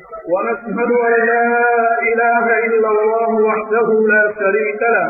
ونشهد أن لا إله إلا الله وحده لا شريك له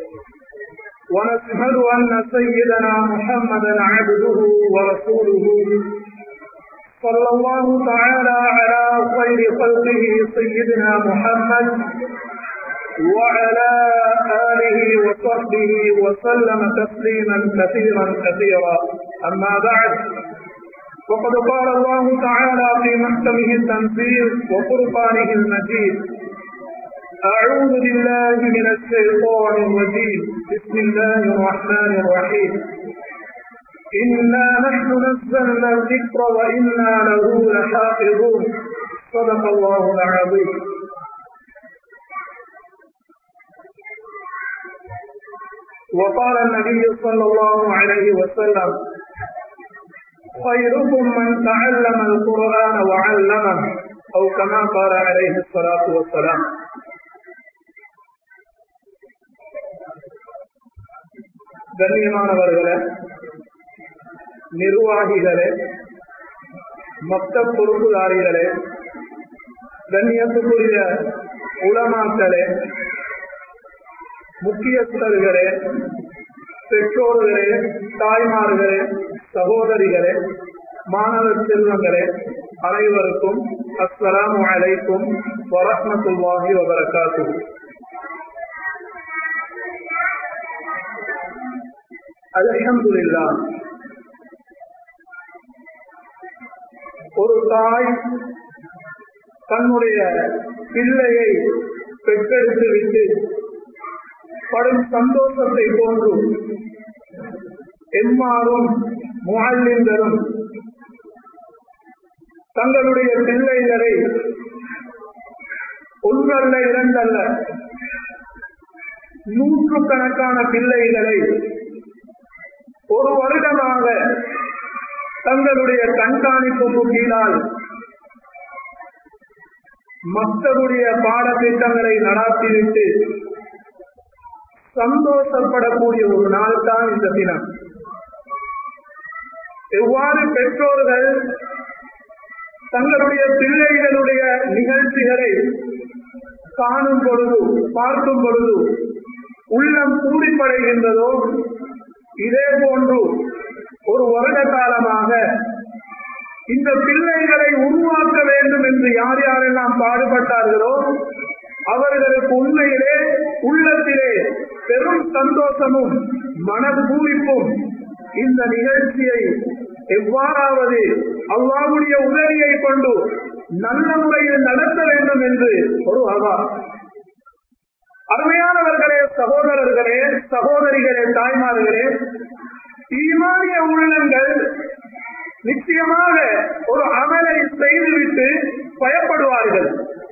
ونشهد أن سيدنا محمدا عبده ورسوله صلى الله تعالى على خير خلقه سيدنا محمد وعلى آله وصحبه وسلم تسليما كثيرا كثيرا أما بعد وقد قال الله تعالى في محكمه التنزيل وفرقانه المجيد أعوذ بالله من الشيطان الرجيم بسم الله الرحمن الرحيم إنا نحن نزلنا الذكر وإنا له لحافظون صدق الله العظيم وقال النبي صلى الله عليه وسلم خيركم من تعلم القرآن وعلمه أو كما قال عليه الصلاة والسلام கண்ணியமானவர்களே நிர்வாகிகளே மொத்த பொறுப்புதாரிகளே கண்ணியத்துக்குரிய உலமாக்களே முக்கியஸ்தர்களே பெற்றோர்களே தாய்மார்களே சகோதரிகளே மாணவ செல்வங்களே அனைவருக்கும் அஸ்ஸலாம் அலைக்கும் வரஹமத்துல்லாஹி வபரகாத்து அலஹம்துல்லா ஒரு தாய் தன்னுடைய பிள்ளையை பெற்றெடுத்து விட்டு படும் சந்தோஷத்தை போன்றும் எம்மாறும் முகல்லிந்தரும் தங்களுடைய பிள்ளைகளை ஒன்றல்ல இரண்டல்ல நூற்று கணக்கான பிள்ளைகளை ஒரு வருடமாக தங்களுடைய கண்காணிப்புக்கு கீழால் மக்களுடைய பாடத்திட்டங்களை நடாத்திவிட்டு சந்தோஷப்படக்கூடிய ஒரு நாள் தான் இந்த தினம் எவ்வாறு பெற்றோர்கள் தங்களுடைய பிள்ளைகளுடைய நிகழ்ச்சிகளை காணும் பொழுது பார்க்கும் பொழுது உள்ளம் கூடிப்படைகின்றதோ இதே போன்று ஒரு வருட காலமாக இந்த பிள்ளைகளை உருவாக்க வேண்டும் என்று யார் யாரெல்லாம் பாடுபட்டார்களோ அவர்களுக்கு உண்மையிலே உள்ளத்திலே பெரும் சந்தோஷமும் மனப்பூரிப்பும் இந்த நிகழ்ச்சியை எவ்வாறாவது அவ்வாவுடைய உதவியை கொண்டு நல்ல முறையில் நடத்த வேண்டும் என்று ஒரு அவா அருமையானவர்களே சகோதரர்களே சகோதரிகளே தாய்மார்களே ஈமானிய உள்ளங்கள் நிச்சயமாக ஒரு அமலை செய்துவிட்டு பயப்படுவார்கள்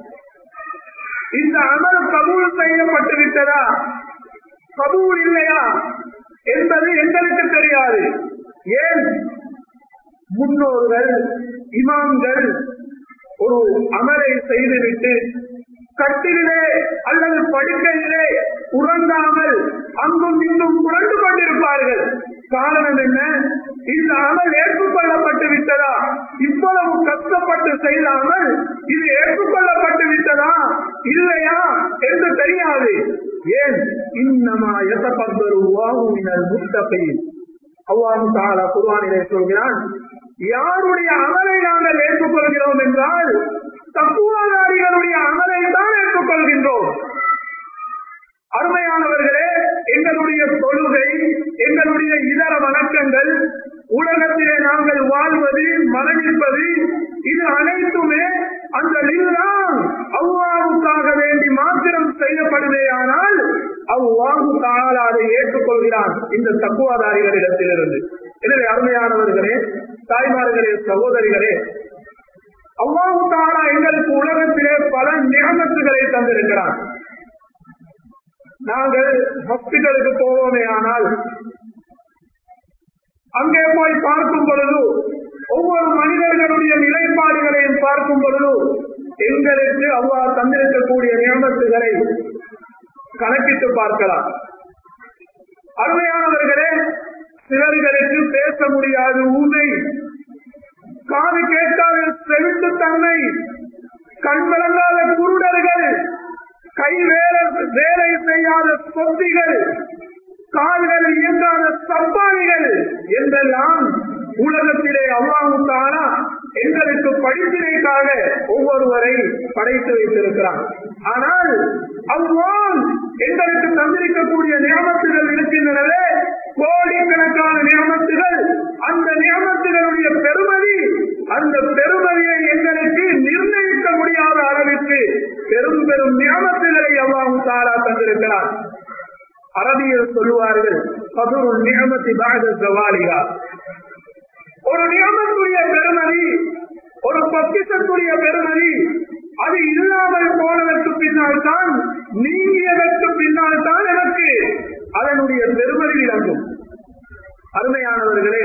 இந்த அமல் கபூல் செய்யப்பட்டு விட்டதா கபூல் இல்லையா என்பது எங்களுக்கு தெரியாது ஏன் முன்னோர்கள் இமாம்கள் ஒரு அமலை செய்துவிட்டு கட்டிலே அல்லது படுக்கையிலே உறங்காமல் அங்கும் இங்கும் புரண்டு கொண்டிருப்பார்கள் காரணம் என்ன இந்த அமல் ஏற்றுக்கொள்ளப்பட்டு விட்டதா இவ்வளவு கஷ்டப்பட்டு செய்யாமல் இது ஏற்றுக்கொள்ளப்பட்டு விட்டதா இல்லையா என்று தெரியாது ஏன் இன்னமா எசப்பருவாகுமினர் முத்தகையில் அவ்வாறு தாலா குர்வானிலே சொல்கிறான் யாருடைய அமலை நாங்கள் ஏற்றுக்கொள்கிறோம் என்றால் தப்புவாதாரிகளுடைய அமலை தான் ஏற்றுக்கொள்கின்றோம் அருமையானவர்களே எங்களுடைய தொழுகை எங்களுடைய இதர வணக்கங்கள் உலகத்திலே நாங்கள் வாழ்வது மரணிப்பது இது அனைத்துமே அந்த லில்லாம் அவ்வாவுக்காக வேண்டி மாத்திரம் செய்யப்படுவே ஆனால் அவ்வாவு தானால் அதை ஏற்றுக்கொள்கிறான் இந்த தக்குவாதாரிகளிடத்திலிருந்து எனவே அருமையானவர்களே தாய்மார்களே சகோதரிகளே அவ்வாவு தானா எங்களுக்கு உலகத்திலே பல நியமத்துகளை தந்திருக்கிறான் நாங்கள் ஹாஸ்பிட்டலுக்கு போவோமே ஆனால் அங்கே போய் பார்க்கும் பொழுது ஒவ்வொரு மனிதர்களுடைய நிலைப்பாடுகளையும் பார்க்கும் பொழுது எங்களுக்கு அவ்வா தந்திருக்கக்கூடிய நியமத்துகளை கணக்கிட்டு பார்க்கலாம் அருமையானவர்களே சிலர்களுக்கு பேச முடியாது ஊமை காது கேட்டால் செவிட்டு தன்மை கண் விளங்காத குருடர்கள் கை வேலை வேலை செய்யாத சொத்திகள் கால்கள் இயங்காத சப்பானிகள் என்றெல்லாம் உலகத்திலே அல்லாவுக்கானா எங்களுக்கு படிப்பினைக்காக ஒவ்வொருவரை படைத்து வைத்திருக்கிறான் ஆனால் அவ்வான் எங்களுக்கு தந்திருக்கக்கூடிய நியமத்துகள் இருக்கின்றனவே கோடிக்கணக்கான நியமத்துகள் அந்த நியமத்துகளுடைய பெருமதி அந்த பெருமதியை எங்களுக்கு நிர்ணயிக்க முடியாத அளவிற்கு பெரும் பெரும் நியமத்துகளை அவ்வாறு தாரா தந்திருக்கிறார் அரபியர் சொல்லுவார்கள் பதுருள் நியமத்தி பாக ஜவாலிகா ஒரு நியமத்துடைய பெருமதி ஒரு பொக்கிசத்துடைய பெருமதி அது இல்லாமல் போனதற்கு பின்னால் தான் நீங்கியதற்கு பின்னால் தான் எனக்கு அதனுடைய பெருமதி விளங்கும் அருமையானவர்களே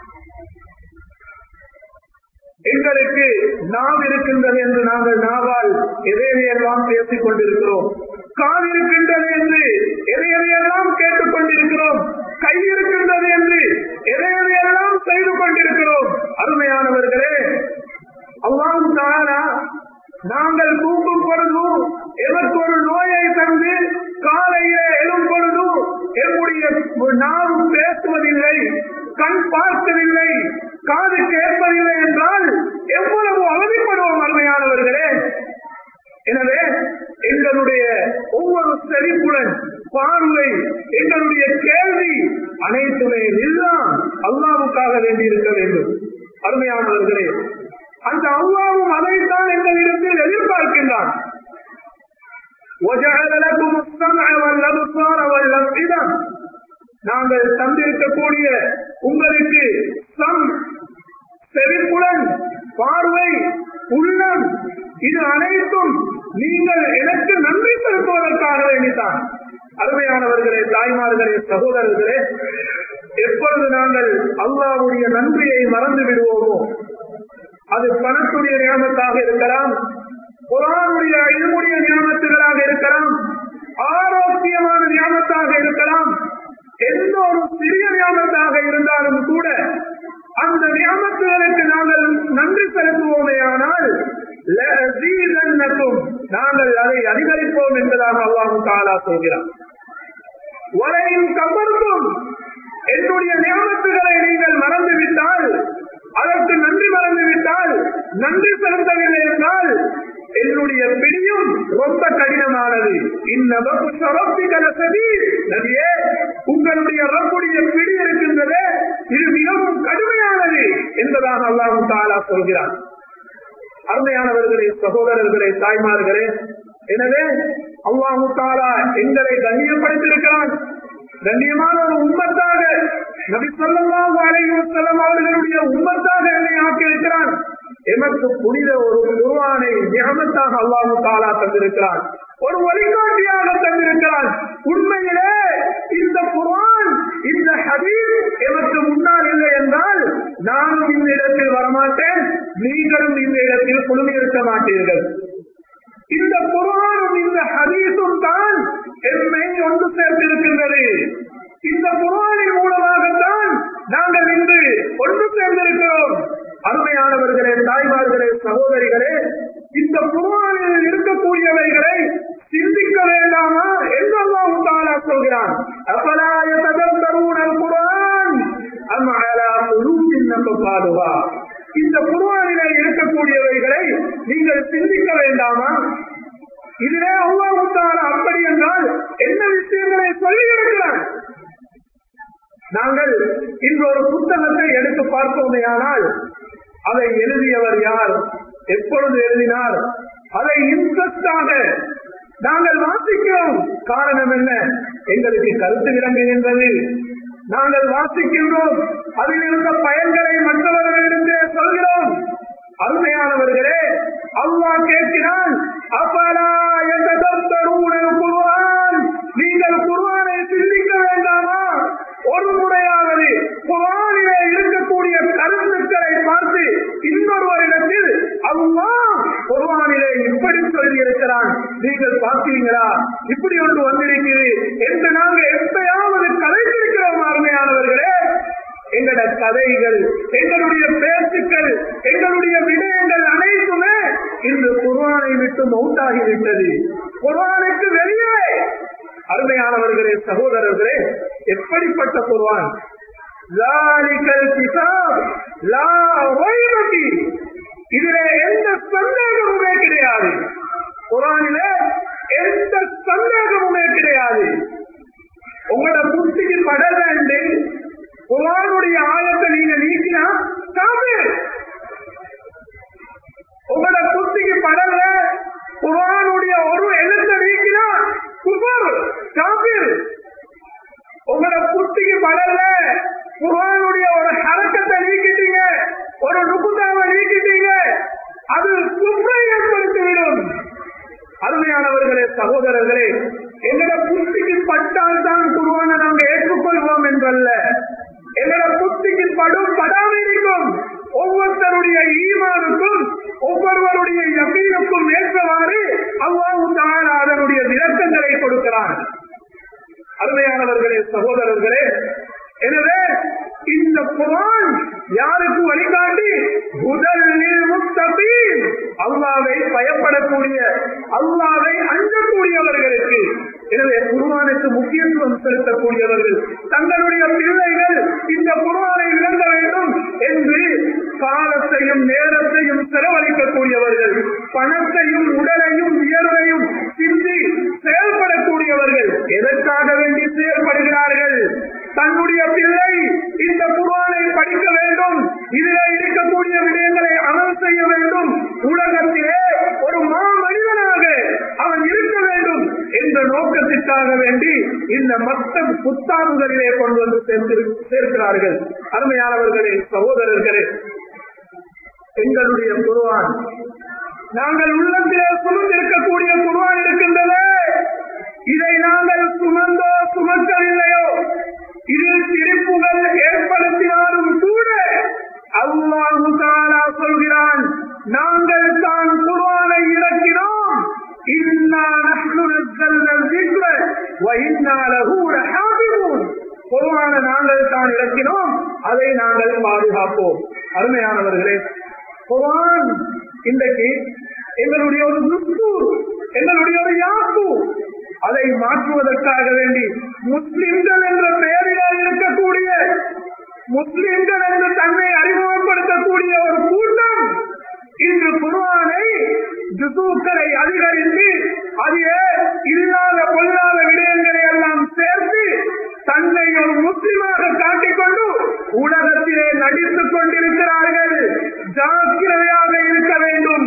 எங்களுக்கு நாம் இருக்கின்றது என்று நாங்கள் நாவால் எதையெல்லாம் பேசிக் கொண்டிருக்கிறோம் கால் இருக்கின்றது என்று எதையெல்லாம் கேட்டுக் கொண்டிருக்கிறோம் கை இருக்கின்றது என்று எதையெல்லாம் செய்து கொண்டிருக்கிறோம் அருமையானவர்களே அவ்வாறு தானா நாங்கள் தூக்கும் பொழுதும் எமக்கு ஒரு நோயை தந்து காலையிலே எழும் பொழுதும் எம்முடைய நாம் பேசுவதில்லை கண் பார்க்கவில்லை காது கேட்பதில்லை என்றால் எவ்வளவு அவதிப்படுவோம் அருமையானவர்களே எனவே எங்களுடைய ஒவ்வொரு செழிப்புடன் பார்வை எங்களுடைய கேள்வி அனைத்துமே எல்லாம் அல்லாவுக்காக வேண்டி இருக்க வேண்டும் அருமையானவர்களே அந்த அல்லாவும் அதைத்தான் எங்களிடத்தில் எதிர்பார்க்கின்றான் وجعل لكم السمع والابصار والافئده நாங்கள் தந்திருக்கக்கூடிய உங்களுக்கு சம் செவிப்புடன் பார்வை உள்ளம் இது அனைத்தும் நீங்கள் எனக்கு நன்றி செலுத்துவதற்காக வேண்டித்தான் அருமையானவர்களே தாய்மார்களே சகோதரர்களே எப்பொழுது நாங்கள் அல்லாவுடைய நன்றியை மறந்து விடுவோமோ அது பணத்துடைய நியமத்தாக இருக்கலாம் குரானுடைய இதுமுடைய நியமத்துகளாக இருக்கலாம் ஆரோக்கியமான நியமத்தாக இருக்கலாம் எந்த ஒரு சிறிய நியமத்தாக இருந்தாலும் கூட அந்த நியமத்துகளுக்கு நாங்கள் நன்றி செலுத்துவோமே ஆனால் நாங்கள் அதை அதிகரிப்போம் என்பதாக அல்லாஹு தாலா சொல்கிறார் வரையும் கபர்ந்தும் என்னுடைய நியமத்துகளை நீங்கள் மறந்துவிட்டால் அதற்கு நன்றி மறந்துவிட்டால் நன்றி செலுத்தவில்லை என்றால் என்னுடைய பிடியும் ரொம்ப கடினமானது நபியே உங்களுடைய ரப்புடைய பிடி இருக்கின்றதே இது மிகவும் கடுமையானது என்பதாக அல்லாஹு தாலா சொல்கிறார் அருமையானவர்களே சகோதரர்களே தாய்மார்களே எனவே அல்லாஹு தாலா எங்களை கண்ணியப்படுத்தியிருக்கிறான் கண்ணியமான ஒரு உண்மத்தாக நபி சொல்லலாம் அலைவசலம் அவர்களுடைய உண்மத்தாக என்னை ஆக்கியிருக்கிறான் எமக்கு புனித ஒரு குருவானை நியமத்தாக அல்லாஹு தாலா தந்திருக்கிறான் ஒரு வழிகாட்டியாக தந்திருக்கிறான் உண்மையிலே இந்த குரான் இந்த ஹதீஸ் எமக்கு முன்னால் இல்லை என்றால் நானும் இந்த இடத்தில் வரமாட்டேன் நீங்களும் இந்த இடத்தில் குழுமி இருக்க மாட்டீர்கள் இந்த குரானும் இந்த ஹதீஸும் தான் எம்மை ஒன்று சேர்த்திருக்கின்றது இந்த குரானின் மூலமாகத்தான் நாங்கள் இன்று ஒன்று சேர்ந்திருக்கிறோம் அருமையானவர்களே தாய்மார்களே சகோதரிகளே இந்த குரானில் இருக்கக்கூடியவைகளை சிந்திக்க வேண்டாமா என்று அல்லாஹ் தாலா சொல்கிறான் அப்பலாய தகர்ந்தருணல் குரான் பாதுகா இந்த குருவானிலே இருக்கக்கூடியவைகளை நீங்கள் சிந்திக்க வேண்டாமா இதிலே அவ்வாவுத்தால அப்படி என்றால் என்ன விஷயங்களை சொல்லி இருக்கிறான் நாங்கள் இன்று ஒரு புத்தகத்தை எடுத்து பார்த்தோமே ஆனால் அதை எழுதியவர் யார் எப்பொழுது எழுதினார் அதை இன்ட்ரெஸ்டாக நாங்கள் வாசிக்கிறோம் காரணம் என்ன எங்களுக்கு கருத்து விளங்குகின்றது நாங்கள் வாசிக்கின்றோம் அதில் இருந்த பயன்களை மற்றவர்களிடத்தே சொல்கிறோம் அருமையானவர்களே அவ்வா கேட்கிறான் அப்பலா குருவான் நீங்கள் குருவானை சிந்திக்க வேண்டாமா ஒரு முறையாவது குரானிலே இருக்கக்கூடிய கருத்துக்களை பார்த்து இன்னொருவரிடத்தில் அவ்வா குர்வானிலே இப்படி சொல்லி இருக்கிறான் நீங்கள் பார்த்தீங்களா இப்படி ஒன்று வந்திருக்கிறது என்று நாங்கள் எப்பயாவது கலைத்திருக்கிறோம் அருமையானவர்களே எங்களோட கதைகள் எங்களுடைய பேச்சுக்கள் எங்களுடைய விடயங்கள் அனைத்துமே இந்த குர்ஆனை விட்டு மவுட்டாகிவிட்டது குர்ஆனுக்கு வெளியே அருமையானவர்களே சகோதரர்களே எப்படிப்பட்ட குர்ஆன் லாலிகல் கிதாப் லா ரைப ஃபீ. இதிலே எந்த சந்தேகமுமே கிடையாது குரானிலே எந்த சந்தேகமுமே கிடையாது உங்களோட புத்திக்கு பட வேண்டி குரானுடைய ஆயத்தை நீங்க நீக்கினா காபீர் உங்களோட புத்திக்கு படல குரானுடைய ஒரு எழுத்தை நீக்கினா குபர் காபீர் உங்களோட புத்திக்கு படல குரானுடைய ஒரு ஹரக்கத்தை நீக்கிட்டீங்க ஒரு நுகுதாவை நீக்கிட்டீங்க அது குப்பை ஏற்படுத்திவிடும் அருமையானவர்களே சகோதரர்களே எங்களோட புத்திக்கு பட்டால் தான் குருவான நாங்கள் ஏற்றுக்கொள்வோம் என்றல்ல எங்களோட புத்திக்கு படும் படாமல் இருக்கும் ஒவ்வொருத்தருடைய ஈமானுக்கும் ஒவ்வொருவருடைய யமீனுக்கும் ஏற்றவாறு அவ்வாறு தான் அதனுடைய விளக்கங்களை கொடுக்கிறான் அருமையானவர்களே சகோதரர்களே எனவே இந்த குரான் யாருக்கு வழிகாட்டி முதலில் முத்தபீன் அல்லாவை பயப்படக்கூடிய அல்லாவை அஞ்சக்கூடியவர்களுக்கு எனவே குருவானுக்கு முக்கியத்துவம் செலுத்தக்கூடியவர்கள் தங்களுடைய பிள்ளைகள் இந்த குருவானை விளங்க வேண்டும் என்று காலத்தையும் நேரத்தையும் செலவழிக்கக்கூடியவர்கள் பணத்தையும் உடலையும் உயர்வையும் சிந்தி செயல்படக்கூடியவர்கள் எதற்காக வேண்டி செயல்படுகிறார்கள் தன்னுடைய பிள்ளை இந்த குர்ஆனை படிக்க வேண்டும் இதிலே இருக்கக்கூடிய விடயங்களை அமல் செய்ய வேண்டும் உலகத்திலே ஒரு மா மனிதனாக அவன் இருக்க வேண்டும் என்ற நோக்கத்திற்காக வேண்டி இந்த மத்த புத்தாங்குகளிலே கொண்டு வந்து சேர்த்து- சேர்க்கிறார்கள் அருமையானவர்களே சகோதரர்களே எங்களுடைய குருவான் நாங்கள் உள்ளத்திலே சுமந்திருக்கக்கூடிய குருவான் இருக்கின்றதே இதை நாங்கள் சுமந்தோ சுமக்கவில்லையோ இதில் திரிப்புகள் ஏற்படுத்தினாலும் கூட அல்லாஹு தாலா சொல்கிறான் நாங்கள் தான் குர்ஆனை இறக்கினோம் இன்னா நஹ்னு நஸ்ஸல்னா الذِّكْرَ وَإِنَّا لَهُ لَحَافِظُونَ குர்ஆனை நாங்கள் தான் இறக்கினோம் அதை நாங்கள் பாதுகாப்போம் அருமையானவர்களே குர்ஆன் இன்றைக்கு எங்களுடைய ஒரு நுட்பு எங்களுடைய ஒரு யாப்பு அதை மாற்றுவதற்காக வேண்டி முஸ்லிம்கள் என்ற பெயரிலே இருக்கக்கூடிய முஸ்லிம்கள் என்று தன்னை அறிமுகப்படுத்தக்கூடிய ஒரு கூட்டம் இன்று குர்ஆனை ஜுசூக்களை அதிகரித்து அதிலே இல்லாத பொல்லாத விடயங்களை எல்லாம் சேர்த்து தன்னை ஒரு முஸ்லிமாக காட்டிக்கொண்டு உலகத்திலே நடித்துக் கொண்டிருக்கிறார்கள் ஜாக்கிரதையாக இருக்க வேண்டும்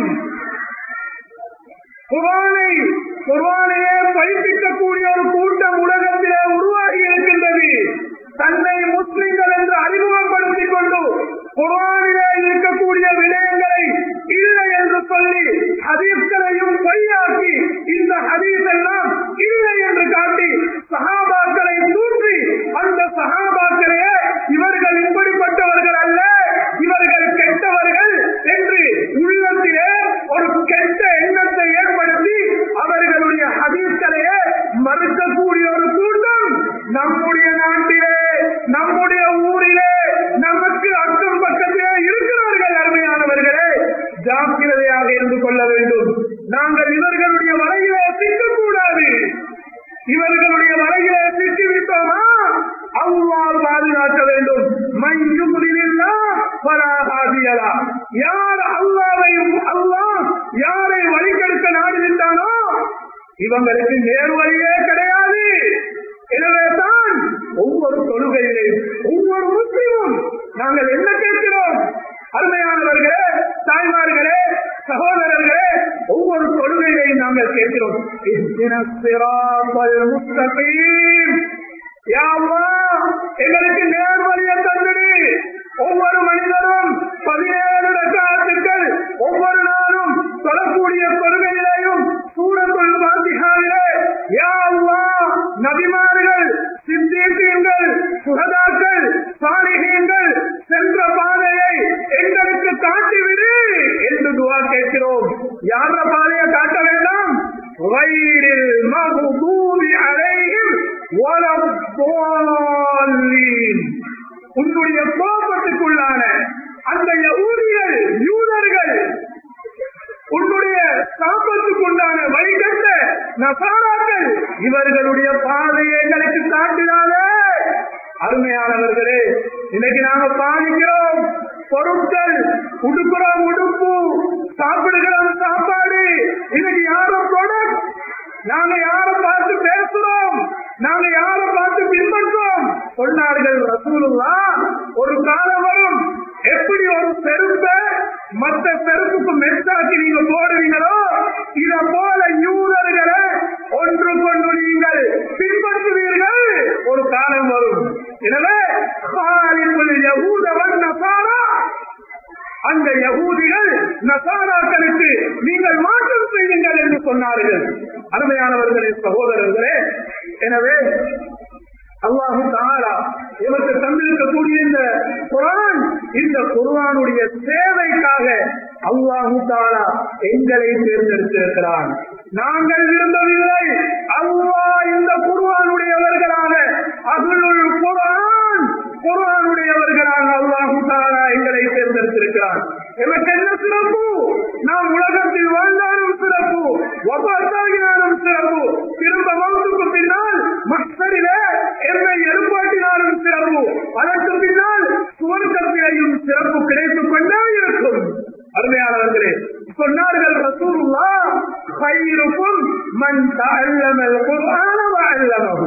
குர்ஆனை குர்ஆனையே பயிற்சிக்கக்கூடிய ஒரு கூட்டம் உலகத்திலே உருவாகி இருக்கின்றது தன்னை முஸ்லிம்கள் என்று அறிமுகப்படுத்திக் கொண்டு குர்ஆனிலே இருக்கக்கூடிய விடயங்களை இல்லை என்று சொல்லி ஹதீஸ்களையும் பொய்யாக்கி இந்த ஹதீஸ் எல்லாம் இல்லை என்று காட்டி சஹாபாக்களை தூற்றி அந்த சஹாபாக்களையே இவர்கள் இப்படிப்பட்டவர்கள் அல்ல இவர்கள் கெட்டவர்கள் என்று உள்ளத்திலே ஒரு கெட்ட எண்ணத்தை ஏற்படுத்தி அவர்களுடைய ஹதீஸ்களையே மறுக்கக்கூடிய ஒரு கூட்டம் நம்முடைய நாட்டிலே நம்முடைய ஊரிலே நமக்கு அக்கம் பக்கத்திலே இருக்கிறார்கள் அருமையானவர்களே ஜாக்கிரதையாக இருந்து கொள்ள வேண்டும் நாங்கள் இவர்களுடைய வலையிலே சிக்கக்கூடாது இவர்களுடைய வலையிலே சிக்கிவிட்டோமா அவ்வாறு பாதுகாக்க வேண்டும் மையுமுடிவில்லா பராகாதியலா யார் அல்லாவையும் அல்லாஹ் யாரை வழிகெடுக்க நாடுகின்றானோ இவங்களுக்கு நேர்வழியே கிடையாது எனவே தான் ஒவ்வொரு தொழுகையிலே ஒவ்வொரு முஸ்லிமும் நாங்கள் என்ன கேட்கிறோம் அருமையானவர்களே தாய்மார்களே சகோதரர்களே ஒவ்வொரு தொழுகையையும் நாங்கள் கேட்கிறோம் இஹ்தினஸ் சிராத்தல் முஸ்தகீம். யா அல்லாஹ், எங்களுக்கு நேர்வழியை தந்துடு ஒவ்வொரு மனிதரும் பதினேழு ரக்காத்துக்கள் ஒவ்வொரு நாளும் தொழக்கூடிய தொழுகையிலேயும் சூரத்துள் பாத்திகாவிலே யா அல்லாஹ், நபிமார்கள் சித்தீர்கள் சுகதாக்கள் சாலிகங்கள் சென்ற பாதையை எங்களுக்கு காட்டிவிடு என்று துவா கேட்கிறோம் யார பாதையை காட்ட வேண்டாம் வயிறில் மகுதூபி அலையும் வலத்தாலீன் உன்னுடைய கோபத்துக்குள்ளான அந்த ஊழியர்கள் யூதர்கள் உன்னுடைய சாபத்துக்குண்டான வழிகட்ட நசாராக்கள் இவர்களுடைய பாதையை எங்களுக்கு காட்டினாலே அருமையானவர்களே இன்னைக்கு நாங்க பாதிக்கிறோம் பொருட்கள் உடுக்கிறோம் உடுப்பு சாப்பிடுகிறோம் சாப்பாடு இன்னைக்கு யாரும் ப்ராடக்ட் நாங்க யாரை பார்த்து பேசுறோம் நாங்க யாரை பார்த்து பின்பற்றோம் சொன்னார்கள் ரசூலுல்லா ஒரு காலம் வரும் எப்படி ஒரு செருப்பை மற்ற செருப்புக்கு மெச்சாக்கி நீங்க போடுவீங்களோ இத போல யூதர்களை ஒன்று கொண்டு நீங்கள் பின்பற்றுவீர்கள் ஒரு காலம் வரும் எனவே யகூதவன் நசாரா அந்த யகூதிகள் நசாராக்களுக்கு நீங்கள் மாற்றம் செய்யுங்கள் என்று சொன்னார்கள் அருமையானவர்களே சகோதரர்களே எனவே அல்லாஹு தாரா இவருக்கு தந்திருக்கக்கூடிய இந்த குரான் இந்த குரானுடைய சேவைக்காக அல்லாஹு தாரா எங்களை தேர்ந்தெடுத்திருக்கிறான் நாங்கள் விரும்பவில்லை அல்லாஹ் இந்த குர்ஆனுடையவர்களாக அகுலுல் குர்ஆன் குர்ஆனுடையவர்களாக அல்லாஹு தாலா எங்களை தேர்ந்தெடுத்திருக்கிறான் எமக்கு என்ன சிறப்பு நாம் உலகத்தில் வாழ்ந்தாலும் சிறப்பு ஒப்பாத்தாகினாலும் சிறப்பு திரும்ப மௌத்துக்கு பின்னால் மக்களிலே எம்மை எழுப்பாட்டினாலும் சிறப்பு அதற்கு பின்னால் சுவர்க்கத்திலேயும் சிறப்பு கிடைத்துக் கொண்டே இருக்கும் அருமையானவர்களே சொன்னார்கள் ரசூலுல்லா خيركم من تعلم القرآن وعلمه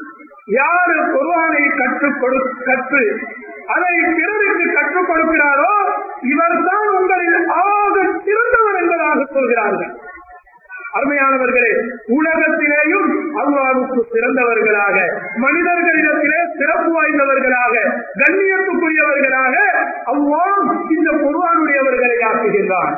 யாரு குர்ஆனை கற்றுக் கொடு கற்று அதை பிறருக்கு கற்றுக் கொடுக்கிறாரோ இவர்தான் உங்களில் ஆக சிறந்தவர் என்பதாக சொல்கிறார்கள் அருமையானவர்களே உலகத்திலேயும் அல்லாவுக்கு சிறந்தவர்களாக மனிதர்களிடத்திலே சிறப்பு வாய்ந்தவர்களாக கண்ணியத்துக்குரியவர்களாக அல்லாஹ் இந்த குர்ஆனுடையவர்களை ஆக்குகின்றான்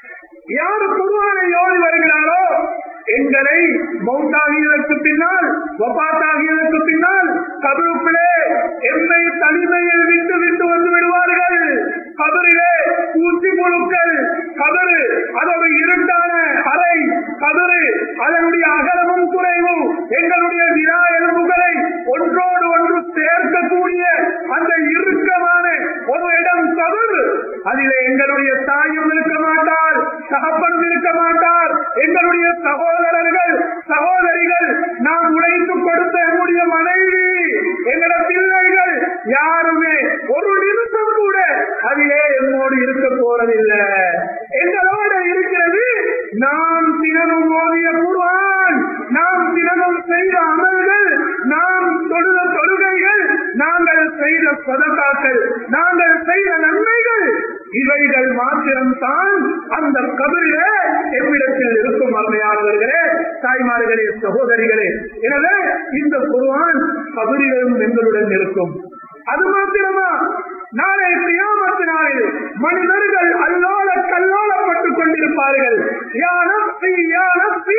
யாரு குருவானை ஓடி வருகிறாரோ எங்களை மௌத்தாகியதற்கு பின்னால் வபாத்தாகியதற்கு பின்னால் கபருக்குள்ளே எம்மை தனிமையில் விட்டு விட்டு வந்து விடுவார்கள் கபரிலே ஊசி முழுக்கள் கபரு அதோட இருட்டான அறை கபரு அதனுடைய அகலமும் குறைவும் எங்களுடைய விழா எலும்புகளை ஒன்றோடு ஒன்று சேர்க்கக்கூடிய அந்த இறுக்கமான ஒரு இடம் கபரு அதிலே எங்களுடைய தாயும் இருக்க மாட்டார் தகப்பனும் இருக்க மாட்டார் எங்களுடைய சகோதரர்கள் சகோதரிகள் நாம் உழைத்து கொடுத்த என்னுடைய மனைவி எங்களோட பிள்ளைகள் யாருமே ஒரு நிமிஷம் கூட அதிலே என்னோடு இருக்க போறதில்லை எங்களோட இருக்கிறது நாம் தினமும் ஓதிய குர்ஆன் நாம் தினமும் செய்த அமல்கள் நாம் தொழுத தொழுகைகள் நாங்கள் செய்த சதகாக்கள் நாங்கள் செய்த நன்மைகள் இவைகள் மாத்திரம்தான் அந்த கபரிலே எவ்விடத்தில் இருக்கும் அருமையானவர்களே தாய்மார்களே சகோதரிகளே எனவே இந்த குருவான் கபரிலும் எங்களுடன் இருக்கும் அது மாத்திரமா நாளை கியாமத்து நாளில் மனிதர்கள் அல்லோல கல்லோலப்பட்டுக் கொண்டிருப்பார்கள் யா நப்சி யா நப்சி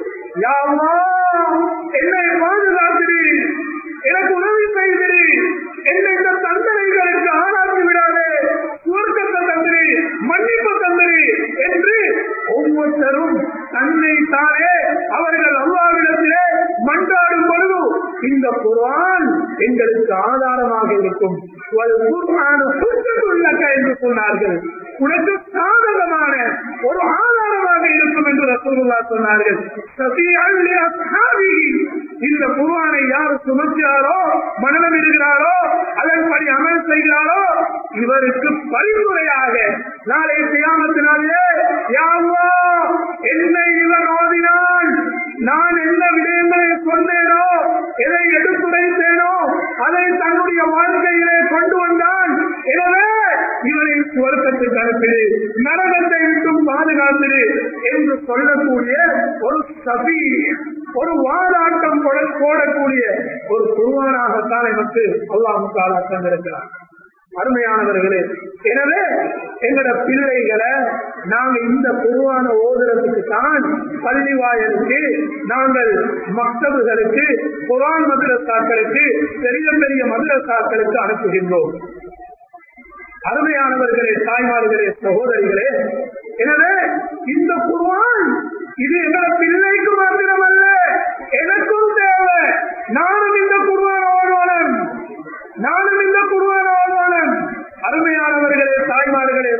யா அல்லாஹ், என்னை பாதுகாத்திரி எனக்கு உதவி செய்திரி என்னை இந்த தண்டனைகளுக்கு ஆளாக்கி விடாதே சுவர்க்கத்தை தந்திரி மன்னிப்பு தந்திரி என்று ஒவ்வொருத்தரும் தன்னை தானே அவர்கள் அல்லாவிடத்திலே மன்றாடும் பொழுது இந்த குர்ஆன் எங்களுக்கு ஆதாரமாக இருக்கும் வல் குர்ஆனு ஹுஜ்ஜத்துல்லக என்று சொன்னார்கள் உனக்கு சாதகமான ஒரு ஆதாரமாக இருக்கும் என்று ரசூலுல்லாஹ் சொன்னார்கள் சஃபியல் லி அஸ்ஹாபிஹி இந்த குர்ஆனை யார் சுமக்கிறாரோ மனநம் இருக்கிறாரோ அதன்படி அமல் செய்கிறாரோ இவருக்கு பரிந்துரையாக நாளை செய்யாமத்தினாலே யாவா என்னை இவர் ஓதினான் நான் என்ன விடயங்களை சொன்னேனோ எதை எடுத்துரைத்தேனோ அதை தன்னுடைய வாழ்க்கையிலே கொண்டு வந்தான் எனவே இவரை சுவர்க்கத்துக்கு அனுப்பிடு நரகத்தை விட்டும் பாதுகாத்திடு என்று சொல்லக்கூடிய ஒரு சபி ஒரு வாதாட்டம் போட- போடக்கூடிய ஒரு குருவானாகத்தான் எனக்கு அல்லாஹ் தாலா தந்திருக்கிறார் அருமையானவர்களே எனவே எங்களோட பிள்ளைகளை நாங்க இந்த குருவான ஓதுறதுக்கு தான் பள்ளி வாயலுக்கு நாங்கள் மக்தபுகளுக்கு குரான் மதுரசாக்களுக்கு பெரிய பெரிய மதுரசாக்களுக்கு அனுப்புகின்றோம் அருமையானவர்களே தாய்மார்களே சகோதரிகளே எனவே இந்த குர்ஆன் இது எங்கள பிள்ளைக்கு மாத்திரமல்ல எனக்கும் தேவை நானும் இந்த குர்ஆன் ஓடணும் நானும் இந்த குர்ஆன்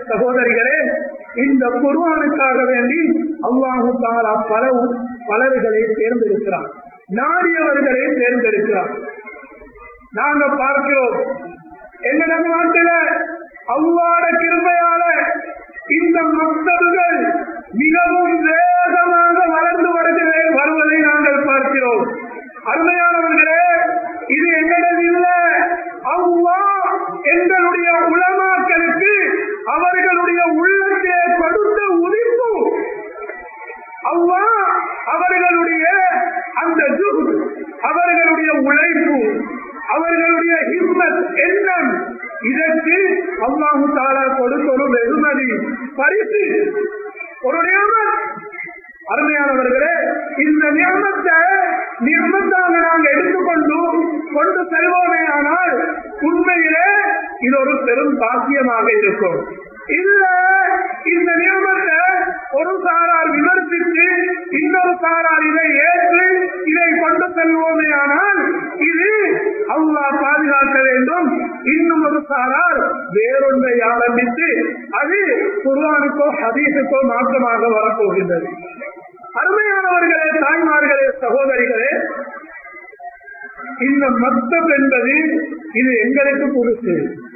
சகோதரிகளே இந்த குர்ஆனுக்காக வேண்டி அல்லாஹு தாலா பல பலர்களை தேர்ந்தெடுக்கிறார் நாடியவர்களை தேர்ந்தெடுக்கிறார் நாங்க பார்க்கிறோம் எங்கட நாட்டில அவ்வாட கிருமையால இந்த மக்தர்கள் மிகவும் வேகமாக வளர்ந்து வருகிற வருவதை நாங்கள் பார்க்கிறோம் அருமையானவர்களே இது எங்களது இல்ல அவ்வா எங்களுடைய உலமாக்களுக்கு அவர்களுடைய உள்ளத்தை கொடுத்த உதிப்பு அவ்வா அவர்களுடைய அந்த ஜுஹ் அவர்களுடைய உழைப்பு அவர்களுடைய ஹிம்மத் எண்ணம் இதற்கு அல்லாஹு தாலா கொடுத்த ஒரு வெகுமதி பரிசு ஒரு நியமத் அருமையானவர்களே இந்த நியமத்தை நியமத்தாக நாங்கள் எடுத்துக்கொண்டு கொண்டு செல்வோமே ஆனால் உண்மையிலே இது ஒரு பெரும் பாக்கியமாக இருக்கும் இல்ல இந்த நியமத்தை ஒரு சாரார் விமர்சித்து இன்னொரு சாரார் இதை ஏற்று இதை கொண்டு செல்வோமே ஆனால் இது அல்லா பாதுகாக்க வேண்டும் இன்னும் ஒரு சாரார் வேறொன்றை ஆரம்பித்து அது குர்ஆனுக்கோ ஹதீஸுக்கோ மாற்றமாக வரப்போகின்றது அருமையானவர்களே தாய்மார்களே சகோதரிகளே இந்த மக்தப் என்பது இது எங்களுக்கு புதுசு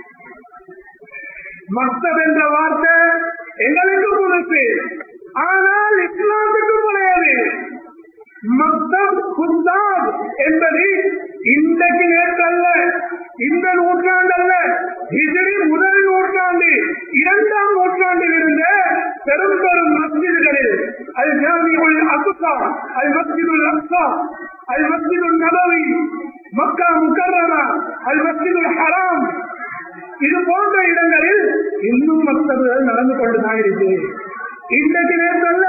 மக்தப் என்ற வார்த்தை எங்களுக்கு புதுசு ஆனால் இஸ்லாத்துக்கு புனையது மக்தப் குத்தாப் என்பது இன்றைக்கு நேற்றல்ல இந்த நூற்றாண்டல்ல ஹிஜரி முதல் நூற்றாண்டு இரண்டாம் நூற்றாண்டில் இருந்த பெரும் பெரும் மஸ்ஜிதுகளில் அல் ஜாமியுல் அக்ஸா அல் மஸ்ஜிதுல் அக்ஸா அல் மஸ்ஜிதுல் நபவி மக்கா முக்கர்ரமா அல் மஸ்ஜிதுல் ஹராம் இது போன்ற இடங்களில் இன்னும் மக்தபுகள் நடந்து கொண்டுதான் இருக்கு இன்றைக்கு நேரத்தில்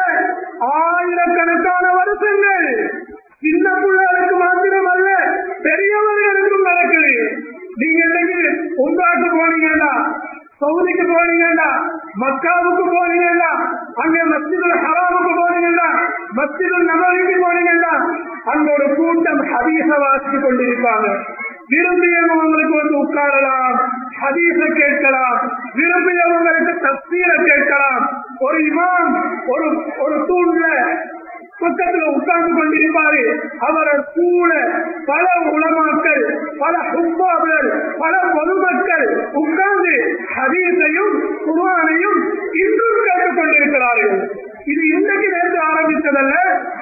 ஆயிரக்கணக்கான வருஷங்கள் சின்ன பிள்ளைகளுக்கு மாத்திரம் அல்ல பெரியவர்களுக்கும் நடக்குது நீங்க இன்னைக்கு உங்காட்டு போனீங்கன்னா சவுதிக்கு போனீங்கன்னா மக்காவுக்கு போனீங்கன்னா அங்க மஸ்ஜிதுல் ஹராமுக்கு போனீங்கன்னா மஸ்ஜிதுல் நபவிக்கு போனீங்கன்னா அங்க ஒரு கூட்டம் ஹதீச வாசித்து கொண்டிருப்பாங்க விரும்பியவங்களுக்கு வந்து உட்காரலாம் ஹதீச கேட்கலாம் விரும்பியவங்களுக்கு தப்சீர கேட்கலாம் ஒரு இமாம் ஒரு ஒரு தூண்ல பக்கத்துல உட்கார்ந்து கொண்டிருப்பாரு அவரை சூழ பல உலமாக்கள் பல ஹுப்பார்கள் பல பொதுமக்கள் உட்கார்ந்து ஹதீஸையும் குர்ஆனையும் இன்றும் கேட்டுக் கொண்டிருக்கிறார்கள் இது இன்றைக்கு நேற்று ஆரம்பித்ததல்ல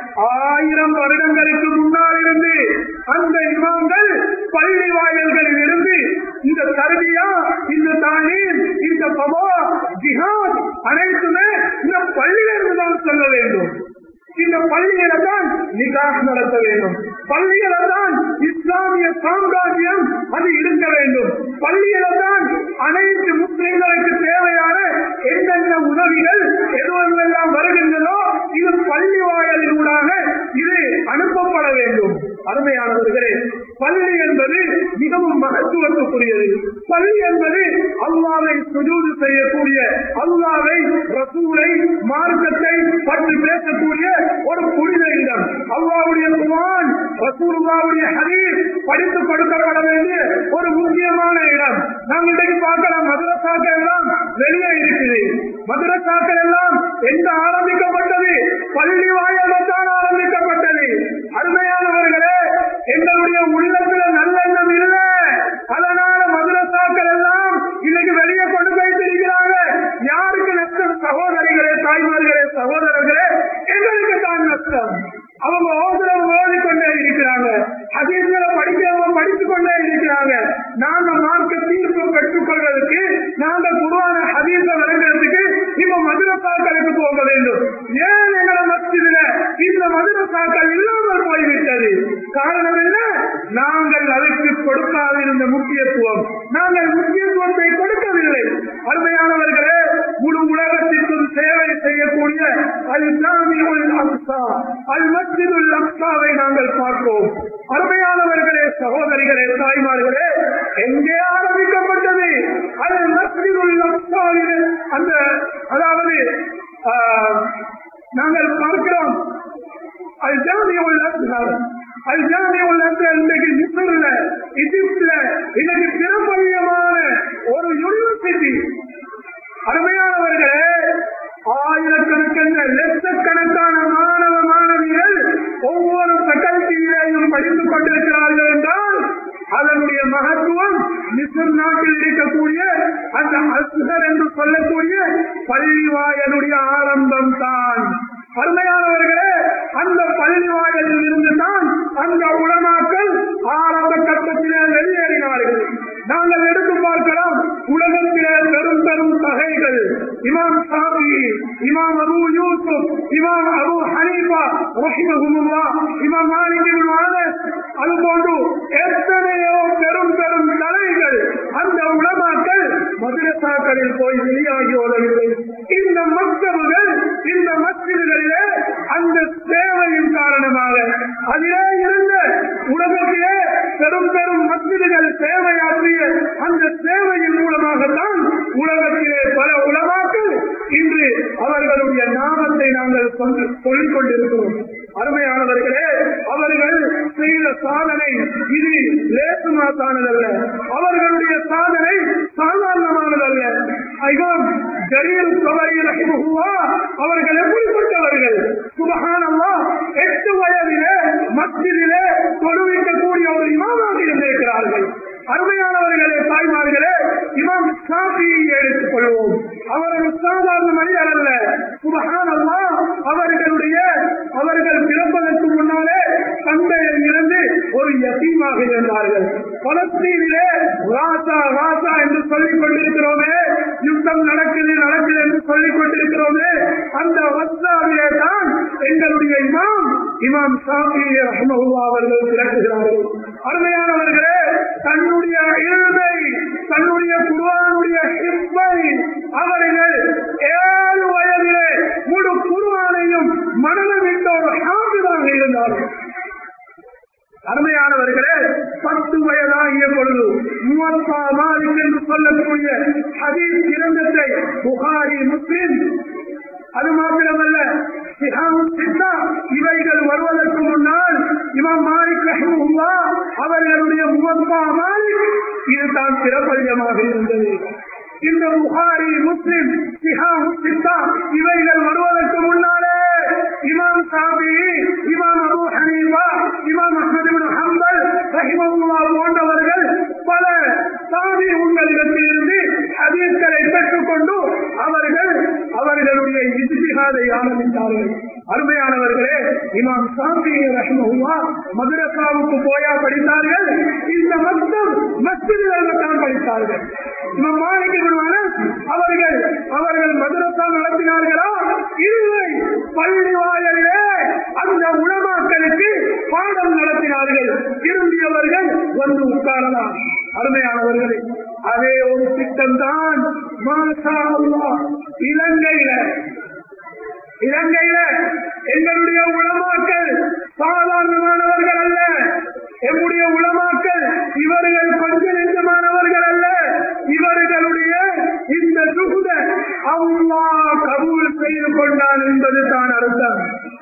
ஆயிரம் வருடங்களுக்கு முன்னால் இருந்து அந்த இமாம்கள் பள்ளி வாயில்களில் இருந்து இந்த தருவியா இந்த தானீம் இந்த பவா ஜிஹாத் அனைத்துமே இந்த பள்ளியிலிருந்து தான் சொல்ல வேண்டும் இந்த பள்ளியில தான் நிகாஸ் நடத்த வேண்டும் பள்ளியில தான் இஸ்லாமிய சாம்ராஜ்யம் அது இருக்க வேண்டும் பள்ளியில தான் அனைத்து முஸ்லிம்களுக்கு தேவையான எந்தெந்த உதவிகள் எதுவெல்லாம் வருகின்றதோ இது பள்ளி வாயலினூடாக இது அனுப்பப்பட வேண்டும் அருமையானவர்களே பள்ளி என்பது மிகவும் மகத்துவத்துக்குரியது பள்ளி என்பது அல்லாவை சுஜூது செய்யக்கூடிய அல்லாவை ரசூலை மார்க்கத்தை பற்றி பேசக்கூடிய ஒரு புனித இடம் அல்லாவுடைய குமான் ரசூலுல்லாவுடைய ஹரீர் படித்து கொடுக்கப்பட வேண்டிய ஒரு முக்கியமான இடம் நாம் இன்றைக்கு பார்க்கலாம் மதுரசாக்கள் எல்லாம் வெளியே இருக்குது மதுரசாக்கள் எல்லாம் எந்த ஆரம்பிக்கப்பட்டது பள்ளி வாயில்தான் ஆரம்பிக்கப்பட்டது அருமையானவர்களே எங்களுடைய உள்ளத்துல நல்லெண்ணம் இல்லை அதனால மதுரசாக்கள் எல்லாம் இன்னைக்கு வெளியே கொண்டு போயிட்டிருக்கிறாங்க யாருக்கு நஷ்டம் சகோதரிகளே தாய்மார்களே சகோதரர்களே எங்களுக்கு தான் நஷ்டம் அவங்க ஓதுரம் ஓதிக்கொண்டே இருக்கிறாங்க ஹதீஸ்களை படிக்கிறவங்க படித்துக் கொண்டே இருக்கிறாங்க நாங்க மார்க்க தீர்ப்பு பெற்றுக் கொள்வதற்கு நாங்க குருவான ஹதீஸ விளங்குறதுக்கு இப்ப மதுரசாக்களுக்கு போக வேண்டும் ஏன் எங்களை மஸ்ஜிதுல இந்த மதுரசாக்கள் இல்லாமல் போய்விட்டது காரணம் என்ன நாங்கள் அதற்கு கொடுக்காதிருந்த முக்கியத்துவம் நாங்கள் முக்கியத்துவத்தை கொடுக்கவில்லை அருமையானவர்களே முழு உலகத்திற்கும் சேவை செய்யக்கூடிய அல் ஜாமியுல் அக்ஸா அல் மஸ்ஜிதுல் அக்ஸாவை நாங்கள் பார்ப்போம் அருமையானவர்களே சகோதரிகளே தாய்மார்களே எங்கே ஆரம்பிக்கப்பட்டது அது மஸ்ஜிதுல் அக்ஸாவில் அந்த அதாவது ஆஹ், நாங்கள் பார்க்கிறோம் அல் ஜாமியுல் அக்ஸர் அல் ஜாமியுல் அக்ஸர் இன்றைக்கு மிஸ்ர்ல எகிப்துல இன்னைக்கு பிரபல்யமான ஒரு யூனிவர்சிட்டி அருமையான மகத்துவம் மிஸ்ர் நாட்டில் இருக்கக்கூடிய அந்த அஸ்கர் என்று சொல்லக்கூடிய பள்ளிவாயனுடைய ஆரம்பம் தான் அருமையானவர்களே அந்த பள்ளிவாயலில் இருந்து தான் அந்த உலமாக்கள் ஆரம்ப கட்டத்திலே வெளியேறினார்கள் நாங்கள் எடுத்து பார்க்கலாம் உலகத்திலே பெரும் பெரும் தகைகள் இமாம் சாபி இமாம் அபு யூசுப் இமாம் அபு ஹனீஃபா ரஹிமஹுமுல்லா இமாம் மாலிக் இப்னு அனஸ் அது போன்று எத்தனையோ பெரும் பெரும் தலைகள் அந்த உலமாக்கள் மதுரசாக்களில் போய் வெளியாகி ஓடவில்லை இந்த மக்தபுகள் இந்த மஸ்ஜிதுகளிலே அந்த சேவையின் காரணமாக அதிலே இருந்த உலகத்திலே பெரும் பெரும் மஸ்ஜிதுகள் சேவையாற்றிய அந்த சேவையின் மூலமாகத்தான் உலகத்திலே பல உலமாக்கள் இன்று அவர்களுடைய நாமத்தை நாங்கள் சொல்லி- சொல்லிக் கொண்டிருக்கிறோம் அருமையானவர்களே அவர்கள் செய்த சாதனை இது லேசுமாத்தானதல்ல அவர்களுடைய சாதனை சாதாரணமானதல்ல ஐயம் ஜரீர் கவரியில் அவர்கள் எப்படிப்பட்டவர்கள் சுபகானல்லா எட்டு வயதிலே மஸ்ஜிதிலே தொழுவிக்கக்கூடிய ஒரு இமாமாக இருந்திருக்கிறார்கள் அருமையானவர்களே தாய்மார்களே இமாம் ஷாஃபியை எடுத்துக் கொள்வோம் அவர்கள் சாதாரண மனிதர் அல்ல சுபகானல்லா அவர்களுடைய அவர்கள் பிறப்பதற்கு முன்னாலே தந்தையில் இருந்து ஒரு யசீமாக இருந்தார்கள் பலஸ்தீனிலே ராசா ராசா என்று சொல்லிக் கொண்டிருக்கிறோமே யுத்தம் நடக்குது நடக்குது என்று சொல்லிக் கொண்டிருக்கிறோமே அந்த வஸ்தாவிலே தான் எங்களுடைய இமாம் இமாம் ஷாஃபி ரஹ்மஹுல்லா அவர்கள் பிறக்குகிறார்கள் அருமையானவர்களே தன்னுடைய இழுதை தன்னுடைய குருவானுடைய ஹிப்பை அவர்கள் ஏழு வயதிலே முழு குருவானையும் மனதிட்ட ஒரு ஹாபிதாக இருந்தார்கள் அருமையானவர்களே பத்து வயதாகிய பொழுது முவத்தா மாலிக் என்று சொல்லக்கூடிய ஹதீஸ் கிரந்தத்தை புகாரி முஸ்லிம் அது மாத்திரமல்ல சிஹாம் சித்தா இவைகள் வருவதற்கு முன்னால் இமாம் மாலிக் ரஹ்மஹுல்லா அவர்களுடைய முவத்தா மாலிக் இதுதான் பிரபல்யமாக இருந்தது இந்த புகாரி முஸ்லிம் சிஹாம் சித்தா இவைகள் வருவதற்கு முன்னாலே இமாம் சாபி இமாம் அபு ஹனீஃபா இமாம் அஹ்மது இப்னு ஹம்பல் ரஹிமஹுல்லா போன்றவர்கள் பல சாதி உங்களிடத்திலிருந்து ஹதீஸ்களை பெற்றுக்கொண்டு அவர்கள் அவர்களுடைய இஜ்திஹாதை ஆரம்பித்தார்கள் அருமையானவர்களே இமாம் சாபி ரஹிமஹுல்லா மதுரசாவுக்கு போயா படித்தார்கள் இந்த மக்தம் மஸ்ஜிதில் தான் படித்தார்கள் இமாம் மாலிக் இப்னு அனஸ் அவர்கள் அவர்கள் மதுரசா நடத்தினார்களா இல்லை பள்ளி வாயிலே அந்த உணவாக்களுக்கு பாடம் நடத்தினார்கள் திரும்பியவர்கள் வந்து உட்காரலாம் அருமையானவர்களே அதே ஒரு திட்டம் தான் மாஷா அல்லாஹ் இலங்கையில இலங்கையில எங்களுடைய உளமாக்கள் சாதாரணமானவர்கள் அல்ல எம்முடைய உளமாக்கள் இவர்கள் கொஞ்ச நெஞ்சமானவர்கள் அல்ல இவர்களுடைய இந்த சுகுத அவ்வா கபூல் செய்து கொண்டான் என்பது தான் அர்த்தம்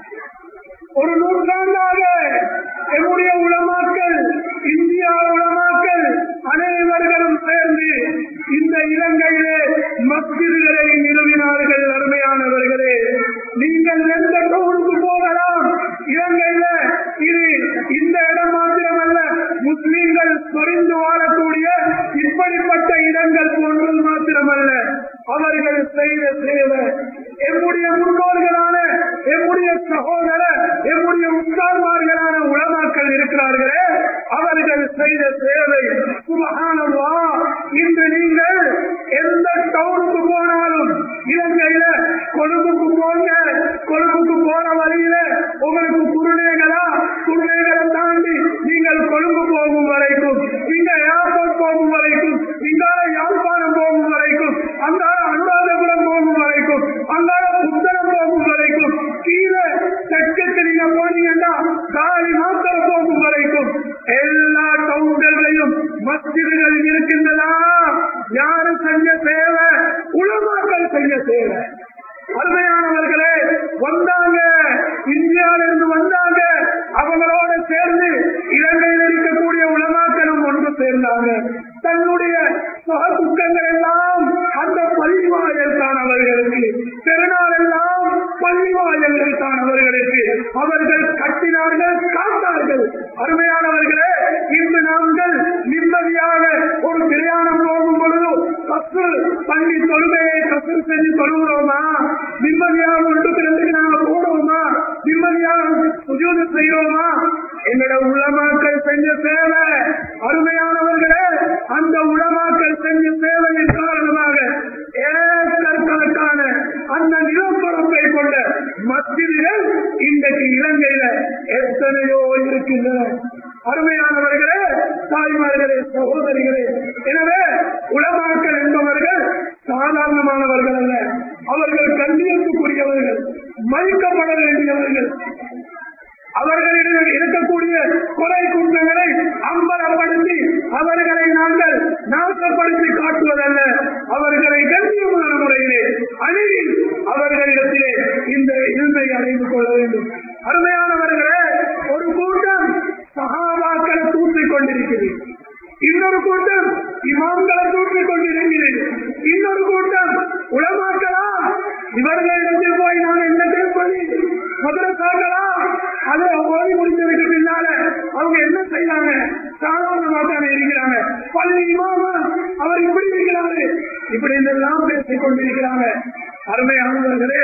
ஒரு நூற்றாண்டாக எம்முடைய உளமாக்கள் இந்தியா உளமாக்கள் அனைவர்களும் சேர்ந்து இந்த இலங்கையிலே மஸ்ஜிதுகளை நிறுவினார்கள் அருமையானவர்களே நீங்கள் எந்த டவுனுக்கு போகலாம் இலங்கையில இது இந்த இடம் மாத்திரமல்ல முஸ்லீம்கள் சொரிந்து வாழக்கூடிய இப்படிப்பட்ட இடங்கள் போன்றது மாத்திரமல்ல அவர்கள் செய்த சேவை எம்முடைய முன்னோர்களான எம்முடைய சகோதர எம்முடைய உத்தார்மார்களான உலமாக்கள் இருக்கிறார்களே அவர்கள் செய்த சேவை சுபகானவா இன்று நீங்கள் எந்த டவுனுக்கு போனாலும் இலங்கையில கொழும்புக்கு போங்க கொழும்புக்கு போற வழியில உங்களுக்கு குருநேகலா குருநேகலை தாண்டி நீங்கள் கொழும்பு போகும் வரைக்கும் இங்க ஏர்போர்ட் போகும் வரைக்கும் இங்கால யாழ்ப்பாணம் போகும் வரைக்கும் அங்கால அனுராதபுரம் போகும் வரைக்கும் அங்கால புத்தளம் போகும் வரைக்கும் கீழே தெற்குக்கு நீங்க போனீங்கன்னா காலி மாத்திரம் போகும் வரைக்கும் எல்லா டவுன்களையும் மஸ்ஜிதுகள் இருக்கின்றதா யாரு செஞ்ச சேவை உலமாக்கள் செஞ்ச சேவை அருமையானவர்களே வந்தாங்க இந்தியாவில இருந்து வந்தாங்க அவங்களோட சேர்ந்து இலங்கையில் இருக்கக்கூடிய உலமாக்களும் ஒன்று சேர்ந்தாங்க தன்னுடைய சுக துக்கங்கள் எல்லாம் அந்த பள்ளிவாயல் தான் அவர்களுக்கு பெருநாள் எல்லாம் பள்ளிவாயல்கள் தான் அவர்களுக்கு அவர்கள் கட்டினார்கள் காத்தார்கள் அருமையானவர்களே இன்று நாங்கள் நிம்மதியாக நிம்மதியாக சுஜூது செய்வோமா எங்களோட உளமாக்கள் செஞ்ச சேவை அருமையானவர்களே அந்த உளமாக்கள் செஞ்ச சேவையின் காரணமாக ஏக்கர் கணக்கான அந்த நிலப்பரப்பை கொண்ட மத்தியில் இன்றைக்கு இலங்கையில எத்தனையோ இருக்கின்றன அருமையானவர்களே தாய்மார்களே சகோதரிகளே எனவே உலமாக்கள் என்பவர்கள் சாதாரணமானவர்கள் அல்ல அவர்கள் கண்ணியத்துக்குரியவர்கள் மதிக்கப்பட வேண்டியவர்கள் அவர்களிடம் இருக்கக்கூடிய கொலை குற்றங்களை அம்பலப்படுத்தி அவர்களை நாங்கள் நாசப்படுத்தி காட்டுவதல்ல அவர்களை கண்ணியமான முறையிலே அணுகி அவர்களிடத்திலே இந்த இருமை அடைந்து கொள்ள வேண்டும் அருமையானவர்களே ஒரு கூட்டம் சகாபாக்களை தூற்றிக் கொண்டிருக்கிறது இன்னொரு கூட்டம் இமாம்களை தூற்றிக் கொண்டிருக்கிறது இன்னொரு கூட்டம் உளமாக்களா இவர்களிடத்தில் போய் நான் என்ன கேட்பது மதுரசாக்களா அதை ஓடி முடிச்சதுக்கு பின்னால அவங்க என்ன செய்யறாங்க சாதாரணமாக தானே இருக்கிறாங்க பள்ளி இமாமா அவர் இப்படி இருக்கிறாரு இப்படி எல்லாம் பேசிக் கொண்டிருக்கிறாங்க அருமையானவர்களே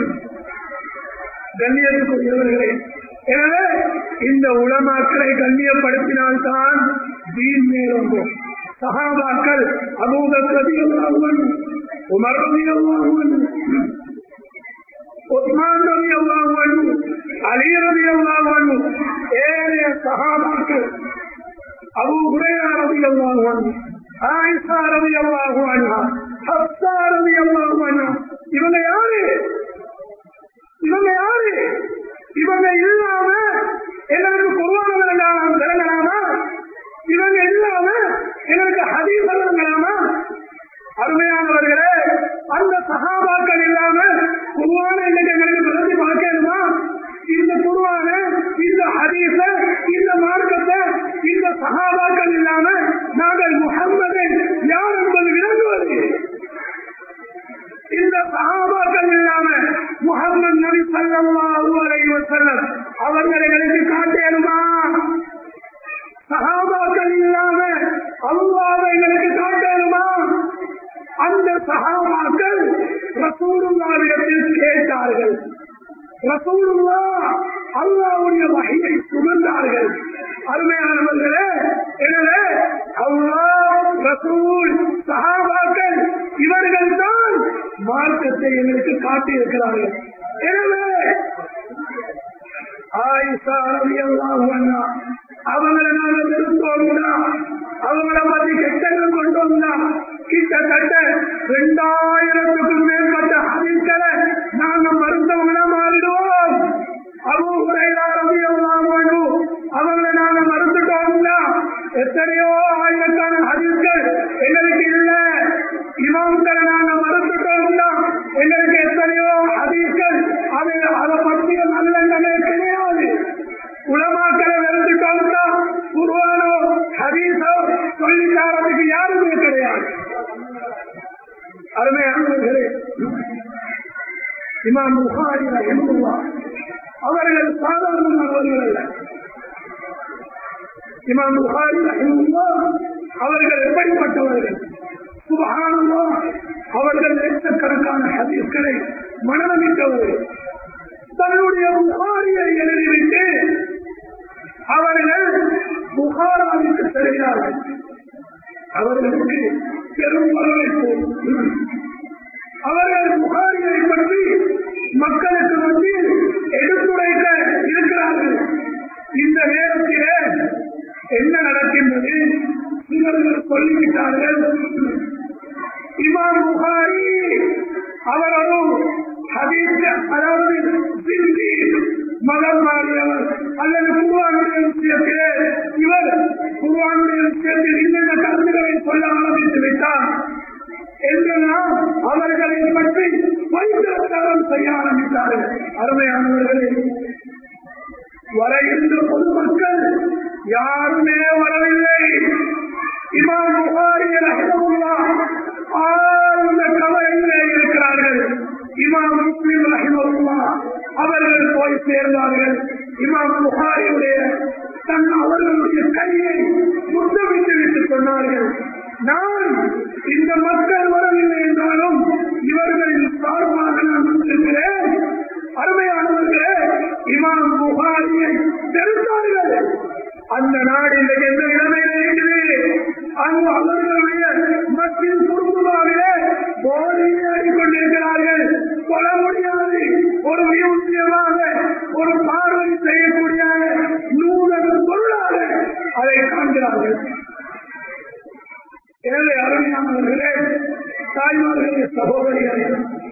கண்ணியத்துக்குரியவர்களே எனவே இந்த உளமாக்களை கண்ணியப்படுத்தினால்தான் தீன் மேலோங்கும் சகாபாக்கள் அபூபக்கர் ரலியல்லாஹு உமர் ரலியல்லாஹு உஸ்மான் ரலியல்லாஹு அன்ஹு அலி ரலியல்லாஹு அன்ஹு ஏனைய சஹாபாக்கள் அபூ ஹுரைரா ரலியல்லாஹு அன்ஹு ஆயிஷா ரலியல்லாஹு அன்ஹா ஹப்ஸா ரலியல்லாஹு அன்ஹா இவங்க யாரு இவங்க யாரு இவங்க இல்லாம எங்களுக்கு குருவான விளங்கலாம் விளங்கலாமா இவங்க இல்லாம எங்களுக்கு ஹதீஸ் விளங்கலாமா அருமையானவர்களே அந்த சகாபாக்கள் இல்லாம குருவான இன்னைக்கு எங்களுக்கு விளங்கி பார்க்கணுமா இந்த குருவான இந்த ஹதீஸ இந்த மார்க்கத்தை இந்த சகாபாக்கள் இல்லாம நாங்கள் முகம்மது யார் என்பது விளங்குவது இந்த சகாபாக்கள் இல்லாம முகமது நபி சல்லாஹூ அலைஹி வஸல்லம் அவர்களை எனக்கு காட்டேனுமா சகாபாக்கள் இல்லாம அல்லாவை எங்களுக்கு காட்டேனுமா அந்த சகாபாக்கள் ரசூலுல்லாவிடத்தில் கேட்டார்கள் ரசூலுல்லா அல்லாவுடைய வகையை சுமந்தார்கள் அருமையானவர்களே எனவே அல்லாஹ் ரசூல் சஹாபாக்கள் இவர்கள் தான் மார்க்கத்தை எங்களுக்கு காட்டியிருக்கிறார்கள் எனவே ஆயிஷா ரலியல்லாஹு அன்ஹா அவங்களை நாங்க வெறுத்தோம்னா அவங்கள பத்தி கெட்டங்கள் கொண்டோம்னா கிட்டத்தட்ட ரெண்டாயிரத்துக்கும் மேற்பட்ட ஹதீஸ்களை நாங்க மறுத்தவங்களா மாறிடுவோம் அபூ ஹுரைரா ரலியல்லாஹு அன்ஹு அவங்களை நாங்க மறுத்துட்டோம்னா எத்தனையோ ஆயிரக்கான ஹதீஸ்கள் எங்களுக்கு இல்ல இமாம்களை நாங்க மறுத்துட்டோம்னா எங்களுக்கு எத்தனையோ ஹதீஸ்கள் அது அதை பற்றிய நல்லெண்ணமே கிடையாது உலமாக்களை வெறுத்துட்டோம்னா குருவானோ ஹதீஸோ சொல்லிக்காரத்துக்கு யாருமே கிடையாது அருமையானவர்களே இமாம் புகாரி ரஹிமஹுல்லாஹ் அவர்கள் சாதாரணமானவர்கள் அல்ல இமாம் புகாரி ரஹிமஹுல்லாஹ் அவர்கள் எப்படிப்பட்டவர்கள் சுபஹானல்லாஹ் அவர்கள் லட்சக்கணக்கான ஹதீஸ்களை மனநமிட்டவர்கள் தன்னுடைய புகாரியை எழுதிவிட்டு அவர்கள் புகாராவிற்கு செல்கிறார்கள் அவர்களுக்கு பெரும் வரவேற்பு அவர்கள் புகாரியை பற்றி மக்களுக்கு மத்தியில் எடுத்துரைக்க இருக்கிறார்கள் இந்த நேரத்திலே என்ன நடக்கின்றது இவர்கள் சொல்லிவிட்டார்கள் இமாம் புகாரி அவர் ஒரு ஹதீஸ் அதாவது சிந்தி மதம் மாறியவர் அல்லது குருவானுடைய விஷயத்திலே இவர் குருவானுடைய விஷயத்தில் இன்னென்ன கருத்துக்களை சொல்ல ஆரம்பித்து விட்டார் என்றெல்லாம் அவர்களை பற்றி வைத்திருத்தரம் செய்ய ஆரம்பித்தார்கள் அருமையானவர்களே வர இருந்த பொதுமக்கள் யாருமே வரவில்லை இமாம் புகாரி ரஹிமஹுல்லா ஆழ்ந்த கவலையிலே இருக்கிறார்கள் இமாம் முஸ்லிம் ரஹிமஹுல்லா அவர்கள் போய் சேர்ந்தார்கள் இமாம் புகாரியுடைய தன் அவர்களுடைய கையை முத்தமிட்டு விட்டு சொன்னார்கள் நான் இந்த மக்கள் வரவில்லை என்றாலும் இவர்களின் சார்பாக நான் வந்திருக்கிறேன் அருமையானவர்களே புகாரியை பெருத்தார்கள் அந்த நாடு இன்றைக்கு எந்த நிலைமையில இருக்குது அங்கு அவர்களுடைய மத்தியில் குடும்பமாகவே போதையாடி கொண்டிருக்கிறார்கள் கொல முடியாது ஒரு மியூசியமாக ஒரு பார்வை செய்யக்கூடிய நூலக பொருளாக அதை காண்கிறார்கள் எனவே அருமையானவர்களே தாய்மார்களே சகோதரிகளே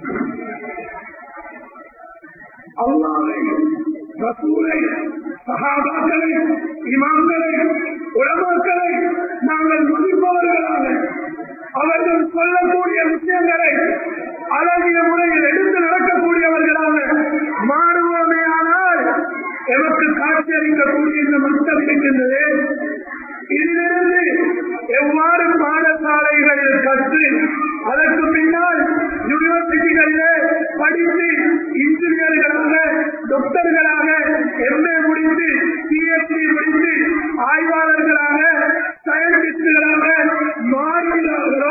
அல்லாவை ரசூலை சகாபாக்களை இமாம்களை உலமாக்களை நாங்கள் மதிப்பவர்களாக அவர்கள் சொல்லக்கூடிய விஷயங்களை அழகிய முறையில் எடுத்து நடக்கக்கூடியவர்களாக மாறுவோமே ஆனால் எமக்கு காட்சியளிக்கக்கூடிய இந்த மக்கள் இருக்கின்றது இதிலிருந்து எவ்வாறு பாடசாலைகளில் கற்று அதற்கு பின்னால் யூனிவர்சிட்டிகளிலே படித்து இன்ஜினியர்களாக டாக்டர்களாக எம்ஏ முடித்து பிஎச்டி முடித்து ஆய்வாளர்களாக சயின்டிஸ்டுகளாக மாறுகிறார்களோ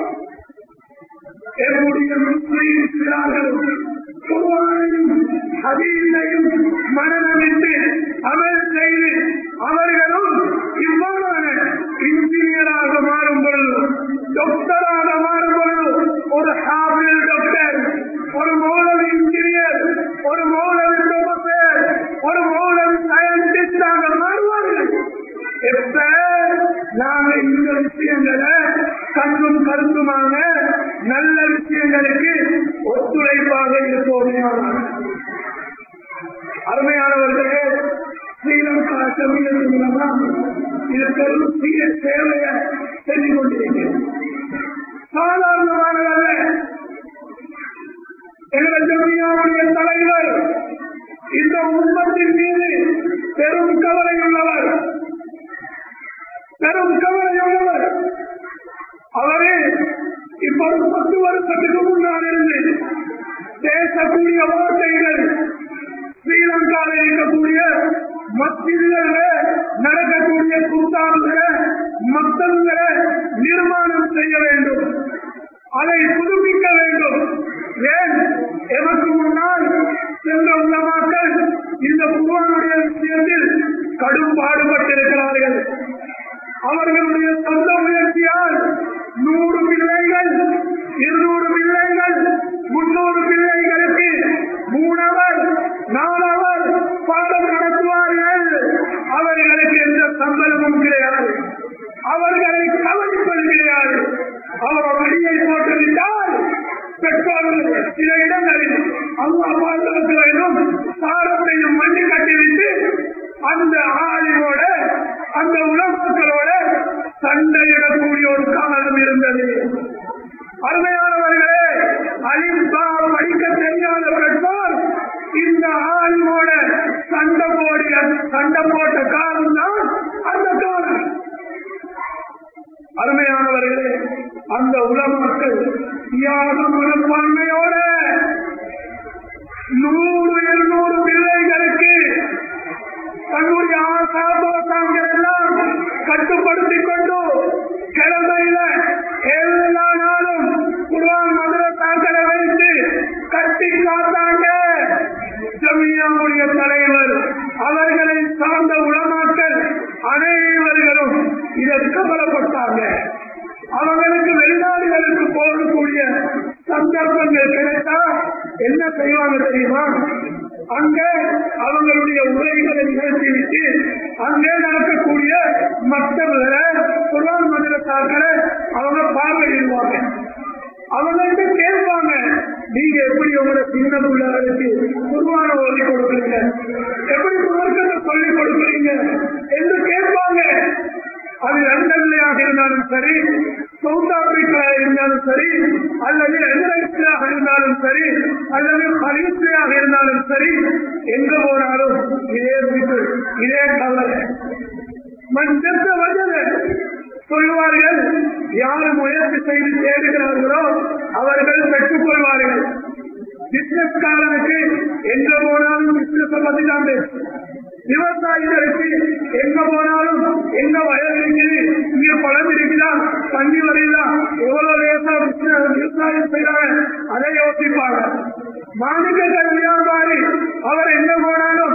என்னுடைய முஸ்லீம்கிறார்கள் குர்ஆனையும் ஹதீஸையும் மனநமிட்டு அமல் செய்து அவர்களும் இவ்வாறான இன்ஜினியராக மாறும் பொழுது டாக்டராக மாறும் பொழுது ஒரு ஹாபில் டாக்டர் ஒரு மௌலவி இன்ஜினியர் ஒரு மௌலவி ப்ரொஃபசர் ஒரு மௌலவி சயின்டிஸ்டாக மாறுவார்கள் எப்ப நாங்க இந்த விஷயங்களை கண்ணும் கருத்துமாக நல்ல விஷயங்களுக்கு ஒத்துழைப்பாக இருப்போமே அருமையானவர்களே ஸ்ரீலங்கா செவியல் மூலமா இது பெரும் சீர சேவையை செஞ்சு கொண்டிருக்கிறது சாதாரணமானதல்ல எங்கள் ஜமியாவுடைய தலைவர் இந்த உண்மத்தின் மீது பெரும் கவலை உள்ளவர் பெரும் கவலை உள்ளவர் அவரே இப்போது பத்து வருஷத்துக்கு முன்னால் இருந்து பேசக்கூடிய வார்த்தைகள் ஸ்ரீலங்காவில் இருக்கக்கூடிய மத்தியில நடக்கக்கூடிய குத்தாங்களை மக்கள்களை நிர்மாணம் செய்ய வேண்டும் அதை புதுப்பிக்க வேண்டும் ஏன் எமக்கு முன்னால் சென்ற உலமாக்கள் இந்த குருவானுடைய விஷயத்தில் கடும் பாடுபட்டிருக்கிறார்கள் அவர்களுடைய சொந்த முயற்சியால் நூறு பிள்ளைகள் இருநூறு பிள்ளைகள் முன்னூறு பிள்ளைகளுக்கு மூணவர் நாலவர் பாடம் நடத்துவார்கள் அவர்களுக்கு எந்த சம்பளமும் கிடையாது அவர்களை கவனிப்பது கிடையாது அவர் ஒரு அடியை போட்டுவிட்டால் பெற்றோர்கள் சில இடங்களில் அம்மா பாதுகாக்க வேண்டும் சாரத்தையும் மண்ணி கட்டிவிட்டு அந்த ஆளினோட அந்த உலகங்களோட சண்டையிடக்கூடிய ஒரு காலம் இருந்தது அருமையானவர்களே அலிம்பா படிக்க தெரியாத பெற்றோர் இந்த ஆளினோட சண்டை போடிய சண்டை போட்ட காலம் தான் அந்த காலம் அருமையானவர்களே அந்த உலக மக்கள் தியாக மனப்பான்மையோட நூறு இருநூறு பிள்ளைகளுக்கு தன்னுடைய ஆசா தோஷங்கள் எல்லாம் கட்டுப்படுத்திக் கொண்டு கிழமையில எல்லா நாளும் குர்ஆன் மதுரத்தாக்களை வைத்து கட்டி காத்தாங்க ஜமியாவுடைய தலைவர் அவர்களை சார்ந்த உளமாக்கல் அனைவர்களும் இதை கவலைப்பட்டாங்க அவங்களுக்கு வெளிநாடுகளுக்கு போகக்கூடிய சந்தர்ப்பங்கள் கிடைத்தா என்ன செய்வாங்க தெரியுமா அங்க அவங்களுடைய உரைகளை நிகழ்த்திவிட்டு அங்கே நடக்கக்கூடிய மக்தர்களை குரான் மதுரத்தாக்களை அவங்க பார்வையிடுவாங்க அவங்கள்ட்ட கேட்பாங்க நீங்க எப்படி உங்களோட சின்ன பிள்ளைகளுக்கு குருவான ஓதி கொடுக்குறீங்க எப்படி மார்க்கத்தை சொல்லிக் கொடுக்குறீங்க என்று கேட்பாங்க அது லண்டன்லயாக இருந்தாலும் சரி சவுத் ஆப்பிரிக்கா இருந்தாலும் சரி அல்லது எமிரேட்ஸாக இருந்தாலும் சரி அல்லது மலேசியாக இருந்தாலும் சரி எங்க போனாலும் இதே வீட்டு இதே கவலை மஞ்சத்த வந்தது சொல்லுவார்கள் யார் முயற்சி செய்து தேடுகிறார்களோ அவர்கள் பெற்றுக் கொள்வார்கள் பிசினஸ் காரனுக்கு எங்க போனாலும் பிசினஸ் பத்தி தான் பேசும் விவசாயிகளுக்கு எங்க போனாலும் எங்க வயல் இருக்குது இங்க பழம் இருக்குதா தண்ணி வருதா எவ்வளவு லேசா விவசாயம் செய்யறாங்க அதை யோசிப்பாங்க மாணிக்க வியாபாரி அவர் எங்க போனாலும்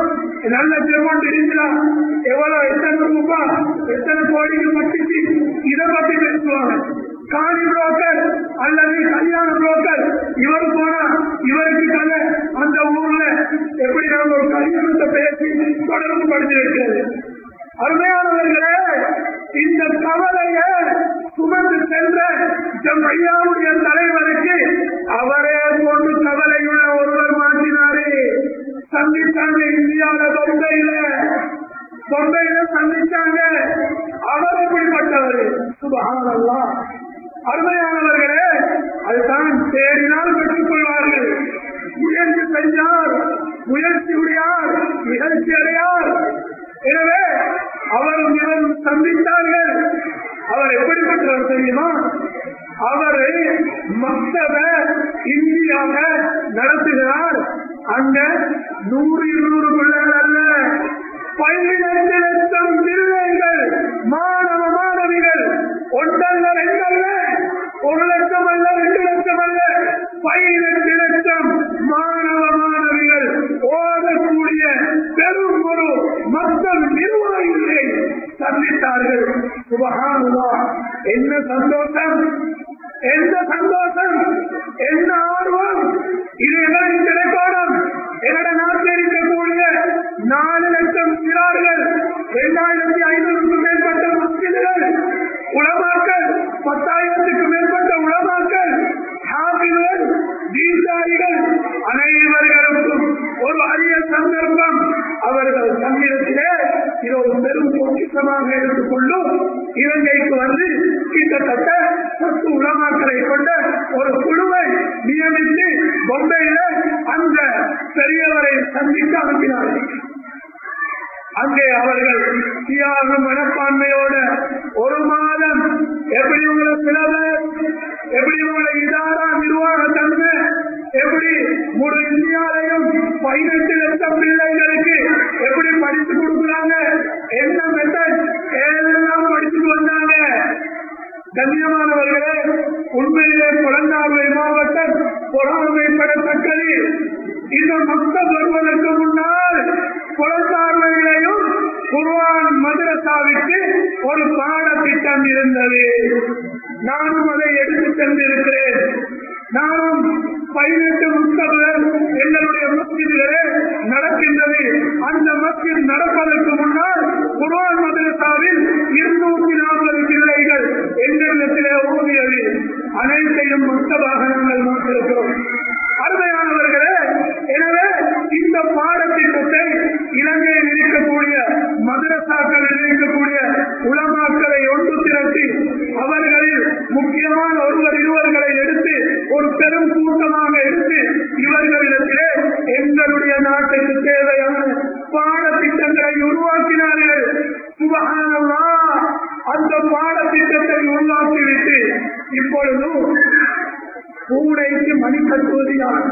நல்ல செம்மொண்டு இருந்தா எவ்வளவு எத்தனை ரூபாய் எத்தனை கோடிக்கு பட்டுச்சு இதை பத்தி பேசுவாங்க காணி புரோக்கர் அல்லது கல்யாண புரோக்கர் இவர் போனா இவருக்கு கதை அந்த ஊர்ல எப்படி நாம ஒரு கல்யாணத்தை பேசி தொடர்பு படுத்தி இருக்கிறது அருமையானவர்களே இந்த கவலைய சுமந்து சென்ற ஜம்மையாவுடைய தலைவருக்கு அவரே கொண்டு கவலையுள்ள ஒருவர் மாற்றினாரே சந்தித்தாங்க இந்தியாவில பொம்பையில பொம்பையில சந்திச்சாங்க அவர் எப்படிப்பட்டவர் சுபகானல்லா அருமையானவர்களே அதுதான் தேடினால் பெற்றுக் கொள்வார்கள் முயற்சி செய்யார் முயற்சி உடையார் நிகழ்ச்சி அடையார் எனவே அவர் இவன் சந்தித்தார்கள் அவர் எப்படிப்பட்டவர் தெரியுமா அவரை மக்தப இந்தியாவ நடத்துகிறார் அங்க நூறு இருநூறு பிள்ளைகள் அல்ல பதினைந்து லட்சம் பிள்ளைகள் மாணவ மாணவிகள் ஒன்றல்ல ரெண்டல்ல ஒரு லட்சம் அல்ல ரெண்டு லட்சம் அல்ல பதினெட்டு லட்சம் மாணவ மாணவிகள் ஓடக்கூடிய பெரும் ஒரு மக்கள் நிர்வாகிகளை சந்தித்தார்கள் சுபகானுவா என்ன சந்தோஷம் என்ன சந்தோஷம் என்ன ஆர்வம் இது எங்களுக்கு கிடைக்கணும் எங்களோட நாட்டில் இருக்கக்கூடிய நாலு லட்சம் சிறார்கள் இரண்டாயிரத்தி ஐநூறுக்கும் மேற்பட்ட மஸ்ஜிதுகள் உளமாக்கல் பத்தாயிரத்துக்கும் மேற்பட்ட உளமாக்கல் ஹாபிகள் தீசாரிகள் அனைவர்களுக்கும் ஒரு அரிய சந்தர்ப்பம் அவர்கள் தம்மிடத்திலே இது ஒரு பெரும் பொக்கிஷமாக எடுத்துக்கொள்ளும் இலங்கைக்கு வந்து கிட்டத்தட்ட பத்து உலமாக்களை கொண்ட ஒரு குழுவை நியமித்து பொம்பையில அந்த பெரியவரை சந்திக்க அனுப்பினார்கள் அங்கே அவர்கள் தியாக மனப்பான்மையோட ஒரு மாதம் எப்படி உங்களை சிலபஸ் எப்படி உங்களை இதாரா நிர்வாக தன்மை எப்படி முழு இந்தியாவையும் பதினெட்டு லட்சம் பிள்ளைகளுக்கு எப்படி படித்து கொடுக்குறாங்க என்ன மெத்தட் எல்லாம் படிச்சுட்டு வந்தாங்க கண்ணியமானவர்களே உண்மையிலே குழந்தார்வை மாவட்டம் பொறாமைப்படத்தக்கது இந்த மக்கள் வருவதற்கு முன்னால் குழந்தார்வைகளையும் குர்வான் மதரசாவிற்கு ஒரு பாடத்திட்டம் இருந்தது நானும் அதை எடுத்து சென்றிருக்கிறேன் நானும் பதினெட்டு முஸ்தபர் எங்களுடைய மஸ்ஜிதிலே நடக்கின்றது அந்த மஸ்ஜித் நடப்பதற்கு முன்னால் குர்ஆன் மதரசாவில் இருநூத்தி நாற்பது பிள்ளைகள் எங்களிடத்திலே ஓதியது அனைத்தையும் மொத்தமாக நாங்கள் மாற்றிருக்கிறோம் அருமையானவர்களே எனவே இந்த பாடத்திட்டத்தை இலங்கையில் இருக்கக்கூடிய மதரசாக்களில் இருக்கக்கூடிய உலமாக்களை ஒன்று திரட்டி அவர்களில் முக்கியமான ஒருவர் இருவர்களை எடுத்து ஒரு பெரும் கூட்டமாக எடுத்து இவர்களிடத்திலே எங்களுடைய நாட்டுக்கு தேவையான பாடத்திட்டங்களை உருவாக்கினார்கள் சுபகானல்லா அந்த பாடத்திட்டத்தை உருவாக்கிவிட்டு இப்பொழுது பூனைக்கு மணி கட்டுவது யார்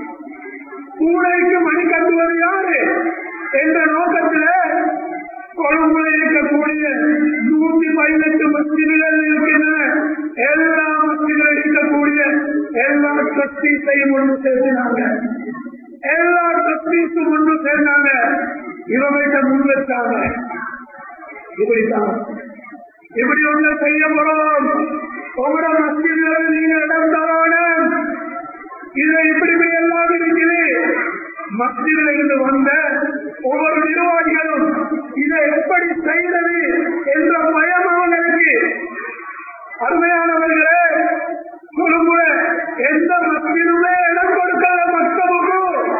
பூனைக்கு மணி கட்டுவது யாரு என்ற நோக்கத்தில் கொழும்புல இருக்கக்கூடிய நூத்தி பதினெட்டு மஸ்ஜிதுகள் இருக்கின்றன எல்லா மஸ்ஜிதில் இருக்கக்கூடிய எல்லா ட்ரஸ்டீஸையும் ஒன்று சேர்த்தினாங்க எல்லா ட்ரஸ்டீஸும் ஒன்று சேர்ந்தாங்க இவங்கிட்ட முன் வச்சாங்க இப்படித்தான் இப்படி ஒன்று செய்ய போறோம் உங்களோட மஸ்ஜிதில் நீங்க இடம் தரணும் இதுல இப்படி இப்படி எல்லாம் இருக்குது மஸ்ஜிதில் இருந்து வந்த ஒவ்வொரு நிர்வாகிகளும் இதை எப்படி செய்தது என்ற பயம் அவங்களுக்கு அருமையானவர்களே கொழும்புல எந்த மஸ்ஜிதுமே இடம் கொடுக்காத மக்களுக்கு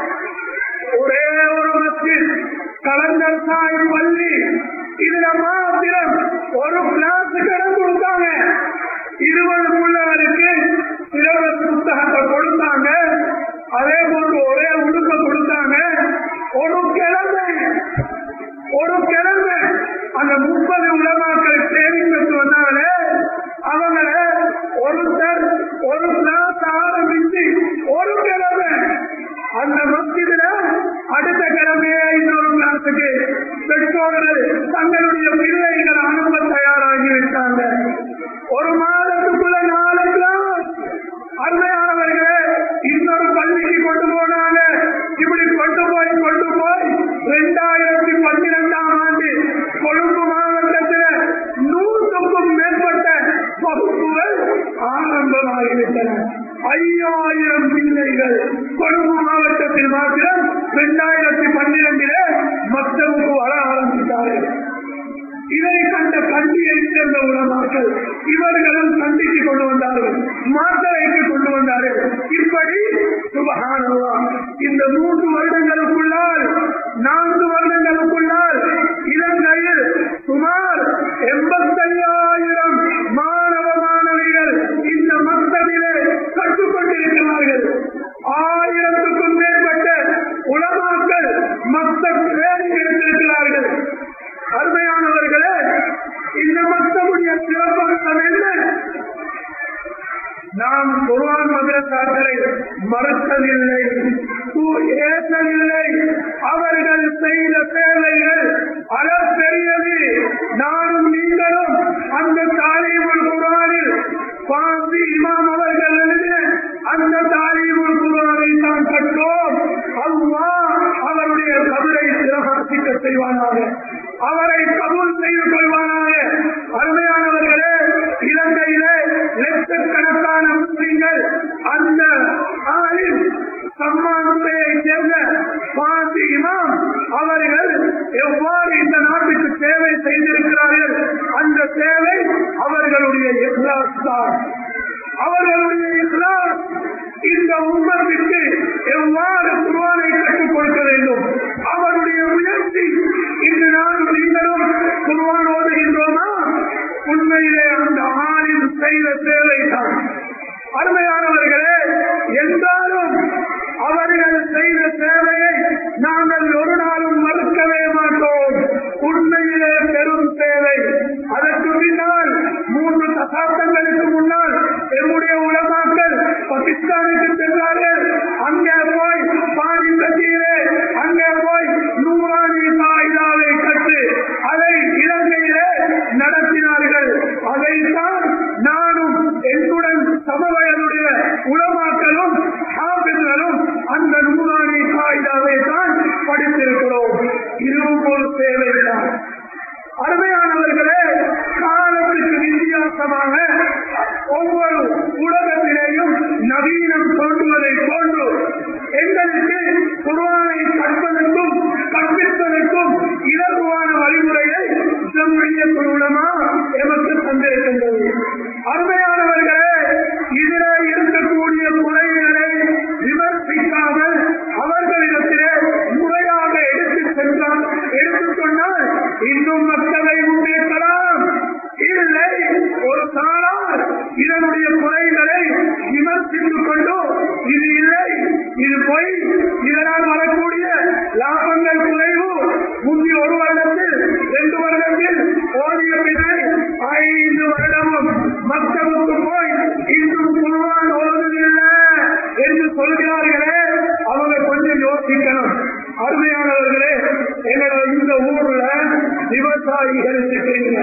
ஒரே ஒரு மஸ்ஜித் கலந்தர் சாய் பள்ளி இதுல மாத்திரம் ஒரு கிளாஸுக்கு இடம் கொடுத்தாங்க இருபது உள்ளவருக்கு சிலபஸ் புத்தகத்தை கொடுத்தாங்க அதே போன்று ஒரே உடுக்க கொடுத்தாங்க ஒரு கிழமை ஒரு கிழமை அந்த முப்பது உலமாக்கள் சேவிங் பெற்று வந்தாங்களே அவங்கள ஒருத்தர் ஒரு கிளாஸ் ஆரம்பிச்சு ஒரு கிழமை அந்த மஸ்ஜிதுல அடுத்த கிழமையே இன்னொரு கிளாஸுக்கு பெற்றோர்கள் தங்களுடைய பிள்ளைகள் அனுப்ப தயாராகி விட்டாங்க ஒரு மாதத்துக்குள்ள நாலு கிளாஸ் அருமையானவர்களே இன்னொரு பள்ளிக்கு கொண்டு போனாங்க இப்படி கொண்டு போய் கொண்டு போய் இரண்டாயிரத்தி சேர்ந்த உலமாக்கள் இவர்களும் சந்திக்கு கொண்டு வந்தார்கள் மாத்தரைக்கு கொண்டு வந்தார்கள் இப்படி சுபகானவா இந்த மூன்று வருடங்களுக்குள்ளால் நான்கு வருடங்களுக்குள்ளால் இலங்கையில் சுமார் எண்பத்தையாயிரம் மாணவ மாணவிகள் இந்த மக்தவிலே கற்றுக்கொண்டிருக்கிறார்கள் ஆயிரத்துக்கும் மேற்பட்ட உலமாக்கள் மக்தப் ட்ரைனிங் எடுத்திருக்கிறார்கள் அருமையானவர்களே இந்த மக்தமுடைய சிறப்பம்சம் என்ன நாம் குர்ஆன் மதரசாக்களை மறுக்கவில்லை ஏற்றவில்லை அவர்கள் செய்த சேவைகள் அளப்பெரியது நானும் நீங்களும் அந்த தாலீமுல் குர்ஆனில் பாசி இமாம் அவர்கள் எழுதிய அந்த தாலீமுல் குர்ஆனை தான் கற்றோம் அல்லாஹ் அவருடைய கபரை சிறகாசிக்க செய்வானாக அவரை கபூல் செய்து கொள்வானாக அருமையானவர்களே இலங்கையிலே லட்சக்கணக்கான முஸ்லிம்கள் அந்த ஆளில் சம்மானுரையை சேர்ந்த பாசி இமாம் அவர்கள் எவ்வாறு இந்த நாட்டுக்கு சேவை செய்திருக்கிறார்கள் அந்த சேவை அவர்களுடைய இஸ்லாஸ் தான் அவர்களுடைய இஸ்லாம் இந்த உம்மத்திற்கு எவ்வாறு குர்ஆனை கற்றுக் கொடுக்க வேண்டும் அவருடைய முயற்சி இன்று நான் நீங்களும் குர்ஆன் ஓதுகின்றோமா உண்மையிலே அந்த ஆணின் செய்த சேவை தான் அருமையானவர்களே என்றாலும் அவர்கள் செய்த சேவையை நாங்கள் ஒரு நாளும் மறுக்கவே மாட்டோம் உண்மையிலே பெரும் சேவை அதற்கு பின்னால் மூன்று தசாப்தங்களுக்கு முன்னால் எம்முடைய உலமாக்கள் பாகிஸ்தானுக்கு சென்றார்கள் அங்கே போய் பாணி கட்சியிலே அங்கே போய் நூறாணி காயிதாவை கற்று அதை இலங்கையிலே நடத்தினார்கள் அதைத்தான் நானும் என்னுடன் சமவயதுடைய உலமாக்களும் ஹாபிஸ்களும் அந்த நூறாணி காயிதாவை தான் படித்திருக்கிறோம் இதுவும் ஒரு சேவை தான் அருமையானவர்களே காலத்துக்கு வித்தியாசமாக ஒவ்வொரு உலகத்திலேயும் நவீனம் தோன்றுவதை போன்று எங்களுக்கு குர்ஆனை கற்பதற்கும் கற்பிப்பதற்கும் இலகுவான வழிமுறையை நம்முடைய குருடமா எமக்கு தந்திருக்கின்றது அருமையானவர்களே இதிலே இருக்கக்கூடிய குறைகளை விமர்சிக்காமல் அவர்களிடத்திலே முறையாக எடுத்து சென்றால் எடுத்துக் கொண்டால் இன்னும் மக்களை முன்னேற்றலாம் இல்லை ஒரு காலால் இதனுடைய குறைகளை விமர்சித்துக் கொண்டு இது இல்லை இது பொய் இதனால் வரக்கூடிய லாபங்கள் குறைவு முந்தி ஒரு வருடத்தில் ரெண்டு வருடத்தில் ஓடிய பின்னர் ஐந்து வருடமும் மக்களுக்கு போய் இன்னும் குருவான் ஓடுவதில்லை என்று சொல்கிறார்களே அவங்க கொஞ்சம் யோசிக்கணும் அருமையானவர்களே எங்களோட இந்த ஊர்ல விவசாயிகள் இருக்கிறீங்க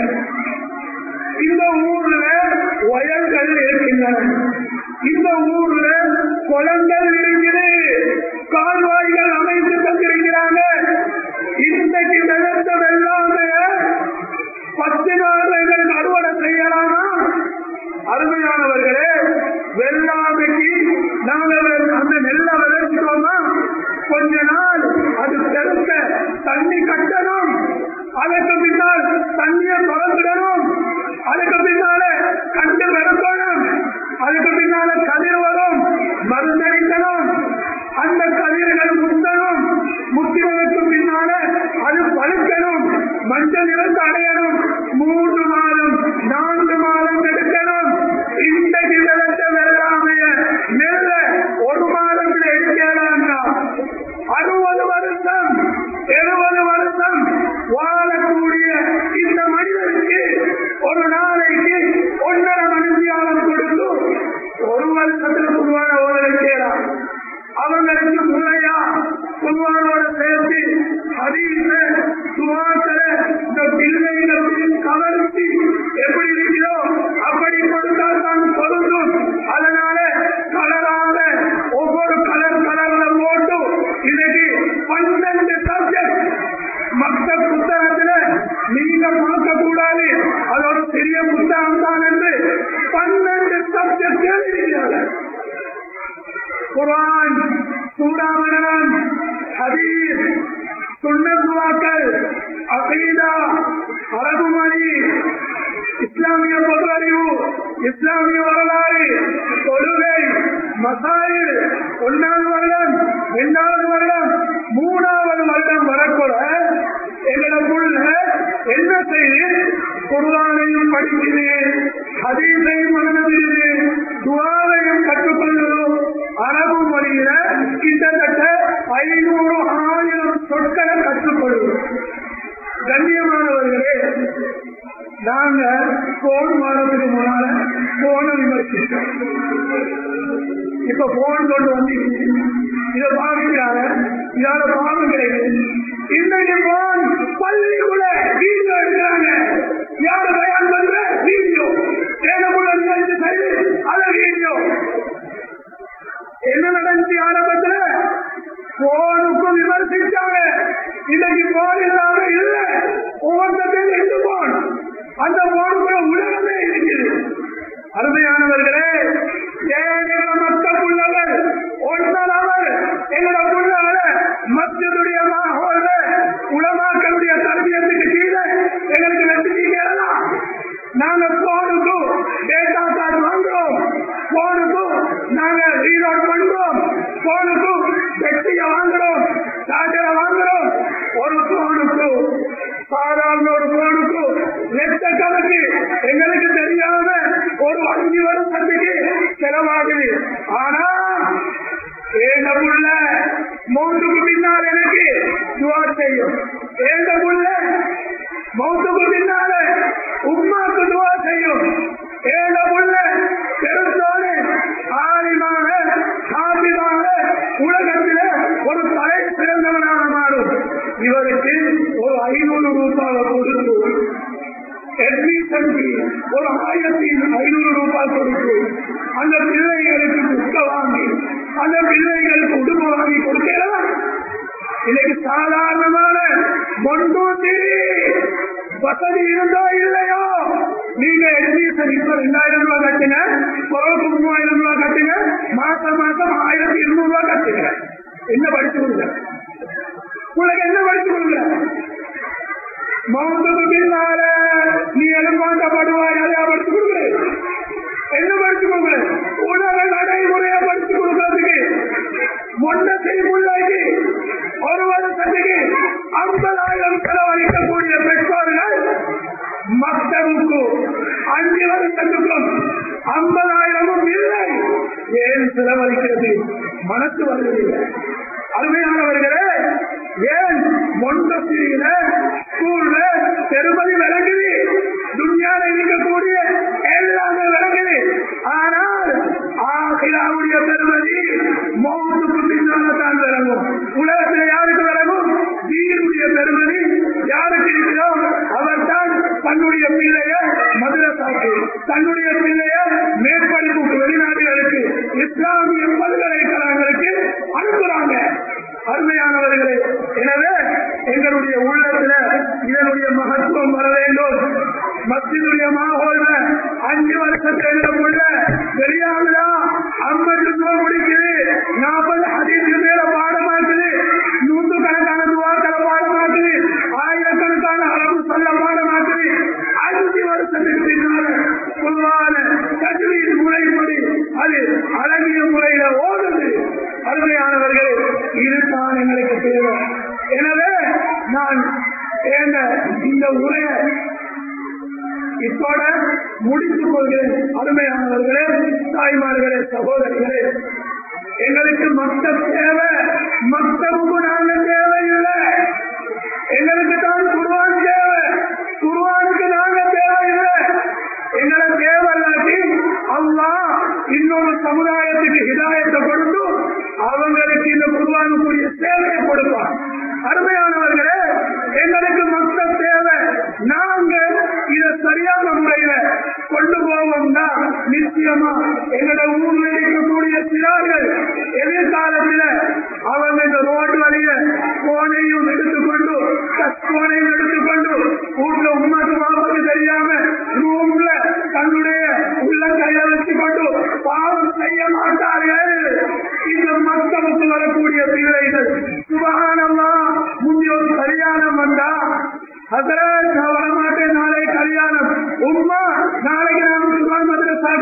இந்த ஊர்ல வயல்கள் இருக்கின்றன இந்த ஊர்ல குளங்கள் இருக்குது கால்வாய்கள் அமைத்து தந்திருக்கிறாங்க இன்றைக்கு நிலத்த வெள்ளாமைய பத்து நாள்கள் அறுவடை செய்யலாமா அருமையானவர்களே வெள்ளாமைக்கு நாங்கள் அந்த நெல்லை விளைச்சிட்டோமா கொஞ்ச நாள் அது பெருக்க தண்ணி கட்டணும் அதற்கு பின்னால் தண்ணியை திறந்துடணும் அதுக்கு பின்னால கண்டு வெறுக்கணும் அதுக்கு பின்னால கதிர் வரும் மருந்தடிக்கணும் அந்த கதிர்கள் முத்தணும் முத்தினதுக்கு பின்னால அது பழுக்கணும் மஞ்சள் நிறத்து அடையணும் மூன்று மாதம் நான்கு மாதம் எடுக்கணும் இன்றைக்கு விளைச்ச வெள்ளாமைய நெல்ல ஒரு மாதத்தில் எடுக்கலாம்னா அறுபது வருஷம் எழுபது வருஷம் வாழக்கூடிய இந்த மனிதனுக்கு ஒரு நாளைக்கு ஒன்றரை மணித்தியாலம் கொடுத்து ஒரு வருஷத்தில் குருவான ஓட வைக்கலாம் அவங்களுக்கு முறையா குருவானோட சேர்த்து ஹதீச சுவாசர இந்த பிள்ளைகளுக்கு கவர்ச்சி எப்படி இருக்கிறோ அப்படி கொடுத்தால் தான் பொருந்தும் அதனால கலராக ஒவ்வொரு கலர் கலர்ல போட்டு இன்னைக்கு பன்னெண்டு சப்ஜெக்ட் மற்ற புத்தகத்துல நீங்க பார்க்க கூடாது அது ஒரு பெரிய புத்தகம் தான் என்று பன்னெண்டு சப்ஜெக்ட் எழுதியிருக்கிறார்கள் குரான் சூடாமணன் ஹதீஸ் சுண்ணத்துவாக்கள் அகீதா அரபு மொழி இஸ்லாமிய வரலாறு தொழுகை மசாயில் ஒன்றாவது வருடம் இரண்டாவது வருடம் மூணாவது வருடம் வரக்கூட எங்களுக்குள்ள என்ன செய்து குர்ஆனையும் படிக்குது ஹதீஸையும் மனதிடுது துவாவையும் கற்றுக்கொள்ளும் அரபு மொழியில கிட்டத்தட்ட ஐநூறு ஆயிரம் சொற்களை கற்றுக்கொள்ளும் கண்ணியமானவர்களே நாங்க போன் வாரத்துக்கு முன்னால போன விமர்சித்தோம் இப்ப போன் கொண்டு வந்து இதை பாவிக்கிறாங்க இதால பாவம் கிடைக்குது இன்னைக்கு போன் பள்ளிக்குள்ள வீடியோ எடுக்கிறாங்க யாரு பயன் பண்ற வீடியோ தேனக்குள்ள நிகழ்ச்சி செய்து அத வீடியோ என்ன நடந்துச்சு ஆரம்பத்துல போனுக்கும் விமர்சிச்சாங்க இன்னைக்கு போன் இல்லாம இல்ல ஒவ்வொருத்தையும் எட்டு போன் அந்த போனுக்குள்ள உலகமே இருக்குது அருமையானவர்களே ஏன் எங்களோட மக்கள் உள்ளவர் ஒன்றவர் எங்களோட உள்ளவர மத்தியுடைய மாகோல்ல உலமாக்களுடைய தரபியத்துக்கு கீழே எங்களுக்கு வெற்றி கேளலாம் நாங்க போனுக்கும் டேட்டா கார்டு வாங்குறோம் போனுக்கும் நாங்க ரீலோட் பண்றோம் போனுக்கும் வெற்றியை வாங்குறோம் சார்ஜரை வாங்குறோம் ஒரு போனுக்கும் சாதாரண ஒரு போனுக்கும் லட்சக்கணக்கு எங்களுக்கு தெரியாம ஒரு அஞ்சு வருஷத்துக்கு செலவாகுது ஆனா ஏண்ட புள்ள மௌத்துக்கு பின்னால் எனக்கு துவா செய்யும் ஏண்ட புள்ள மௌத்துக்கு பின்னால உம்மாக்கு துவா செய்யும் ஏண்ட புள்ள பெருசோடு ஆலிமாக சாதிமாக உலகத்தில ஒரு தலை சிறந்தவனாக மாறும் இவருக்கு ஒரு ஐநூறு ரூபாவை கொடுத்து admission fee ஒரு ஆயிரத்தி ஐநூறு ரூபாய் கொடுத்து அந்த பிள்ளைகளுக்கு புக்க வாங்கி அந்த பிள்ளைகளுக்கு உடுப்பு வாங்கி கொடுக்கலாம் இன்னைக்கு சாதாரணமான மொண்டூட்டி வசதி இருந்தோ இல்லையோ நீங்க அட்மிஷன் இப்ப ரெண்டாயிரம் ரூபாய் கட்டுங்க பிறகு மூவாயிரம் ரூபாய் கட்டுங்க மாசம் மாசம் ஆயிரத்தி இருநூறு ரூபாய் கட்டுங்க என்ன படிச்சு கொடுங்க உங்களுக்கு என்ன படிச்சு கொடுங்க மௌத்துக்கு பின்னால நீ எலும்பாண்டப்படுவாய் அதையா படிச்சு கொடுக்குற என்ன படிச்சு கொடுக்குற உலக நடைமுறையா படிச்சு கொடுக்கறதுக்கு மொண்ட செய்முள்ளாக்கி ஒரு வருஷத்துக்கு ஐம்பதாயிரம் செலவழிக்கக்கூடிய பெற்றோர்கள் மக்களுக்கு அஞ்சு வருஷத்துக்கும் ஐம்பதாயிரமும் இல்லை ஏன் செலவழிக்கிறது மனசு வருவதில்லை அருமையானவர்களே ஏன் மொண்டசியில ஸ்கூல்ல பெருமதி விளங்குது துன்யால இருக்கக்கூடிய எல்லாமே விளங்குது ஆனால் ஆகிராவுடைய பெருமதி மௌத்துக்கு பின்னால தான் விளங்கும் உலகத்தில் யாருக்கு விளங்கும் தீனுடைய பெருமதி யாருக்கு இருக்கிறோ அவர் தான் தன்னுடைய பிள்ளைய மதுரசாக்கு தன்னுடைய பிள்ளைய மேற்படிப்புக்கு வெளிநாடுகளுக்கு இஸ்லாமிய பல்கலைக்கழகங்களுக்கு அனுப்புறாங்க அருமையானவர்களே எனவே எங்களுடைய உள்ளத்துல இதனுடைய மகத்துவம் வர வேண்டும் மத்தியுடைய மாகோல்ல அஞ்சு வருஷத்துல உள்ள வெளியாகுதா ஐம்பது ரூபாய் முடிக்குது நாற்பது அதிக மேல பாடமாக்குது நூற்று கணக்கான துவாக்களை பாடமாக்குது ஆயிரக்கணக்கான அளவு சொல்ல பாடமாக்குது அஞ்சு வருஷத்துக்கு பின்னால பொதுவான கல்வியின் முறைப்படி அது அழகிய முறையில ஓடுது அருமையானவர்களே இதுதான் எங்களுக்கு தேவை எனவே நான் சேர்ந்த இந்த உரையை இத்தோட முடித்துக் கொள்கிறேன் அருமையானவர்களே தாய்மார்களே சகோதரிகளே எங்களுக்கு மக்தப் தேவை மக்தபுக்கு நாங்க தேவையில்லை எங்களுக்கு தான் குருவான் தேவை குருவானுக்கு நாங்க தேவையில்லை எங்களை தேவையில்லாட்டி அல்லா இன்னொரு சமுதாயத்துக்கு ஹிதாயத்தை கொடுத்து அவங்களுக்கு இந்த குருவானுக்குரிய சேவையை கொடுப்பான் அருமையானவர்களே எங்களுக்கு மக்கள் தேவை நாங்க இத சரியான முறையில கொண்டு போவோம்னா நிச்சயமா எங்களோட ஊர்ல இருக்கக்கூடிய சிறார்கள் எதிர்காலத்துல அவங்க இந்த ரோடு வழிய போனையும் எடுத்துக்கொண்டு போனையும் எடுத்துக்கொண்டு வீட்டுல உண்மைக்கு மாவுக்கு தெரியாம ரூம்ல தன்னுடைய உள்ள கையை வச்சு கொண்டு பாவம் செய்ய மாட்டார்கள் இந்த மக்களுக்கு வரக்கூடிய பிள்ளைகள் சுபகானமா முந்தி ஒரு கல்யாணம் வந்தா ஹசரத் நான் வரமாட்டேன் நாளை கல்யாணம் உம்மா நாளைக்கு நான் குர்ஆன் மதரசா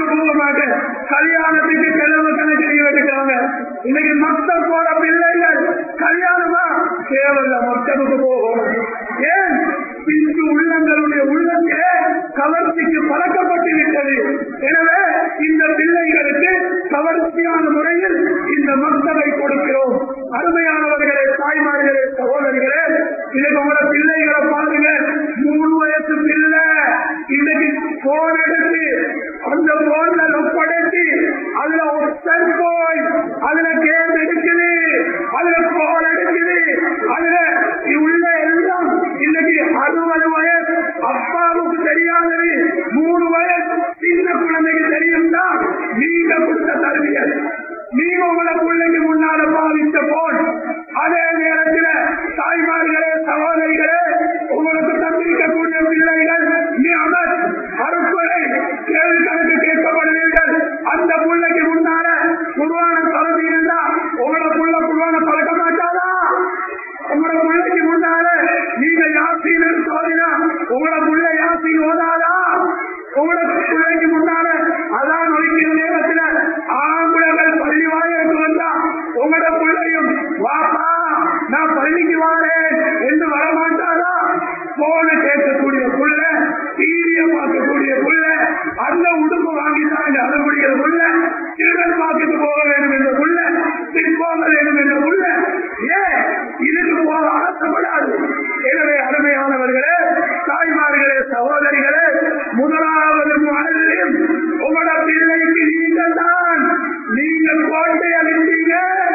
கல்யாணத்துக்கு கிழமை கணக்கு வைக்கிறாங்க இன்னைக்கு மக்கள் போற பிள்ளைகள் கல்யாணமா தேவையில்ல மக்களுக்கு போகும் ஏன் பிஞ்சு உள்ளங்களுடைய உள்ளத்திலே கவர்ச்சிக்கு பழக்கப்பட்டு விட்டது எனவே இந்த பிள்ளைகளுக்கு கவர்ச்சியான முறையில் இந்த மக்களை கொடுக்கிறோம் அருமையானவர்களே தாய்மார்களே சகோதரிகளே இன்னைக்கு உங்களோட பிள்ளைகளை பாருங்க மூணு வயசு பிள்ளை இன்னைக்கு போன் எடுத்து அந்த போன்ல ஒப்படைச்சு அதுல ஒப்பன் போய் அதுல கேம் எடுக்குது அதுல போன் எடுக்குது அதுல உள்ள எல்லாம் இன்னைக்கு அறுபது வயசு அப்பாவுக்கு தெரியாதது மூணு வயசு சின்ன குழந்தைக்கு தெரியும் தான் நீங்க கொடுத்த தருவியல் நீங்க உங்களை பிள்ளைக்கு முன்னால பாவித்த போன் அதே நேரத்தில் தாய்மார்களே சகோதரிகளே உங்களுக்கு தந்திருக்கக்கூடிய பிள்ளைகள் நீ அமர் அறுக்குறை கேள்வி கணக்கு கேட்கப்படுவீர்கள் அந்த பிள்ளைக்கு முன்னால குருவான தரதி இருந்தா உங்களை புள்ள குருவான பழக்க மாட்டாதா உங்களோட பிள்ளைக்கு முன்னால நீங்க யாசின்னு சோதினா உங்களோட புள்ள யாசின் ஓதாதா உங்களோட பிள்ளைக்கு முன்னால அதான் ஒழிக்கிற நேரத்துல ஆம்பளைகள் பள்ளி வாயிலுக்கு வந்தா உங்களோட பிள்ளையும் வாப்பா நான் பள்ளிக்கு வாரேன் என்று வரமாட்டாரா போன கேட்கக்கூடிய புள்ள டிவிய பார்க்கக்கூடிய புள்ள அந்த உடுப்பு வாங்கித்தான் என்று அடம்பிடிக்கிற புள்ள திருடன் பார்த்துட்டு போக வேண்டும் என்ற புள்ள பின்போக வேண்டும் என்ற புள்ள ஏன் இதுக்கு போக ஆசைப்படாது எனவே அருமையானவர்களே தாய்மார்களே சகோதரிகளே முதலாவது முகல்லையும் உங்களோட பிள்ளைக்கு நீங்கள் தான் நீங்கள் கோட்டை அளித்தீங்க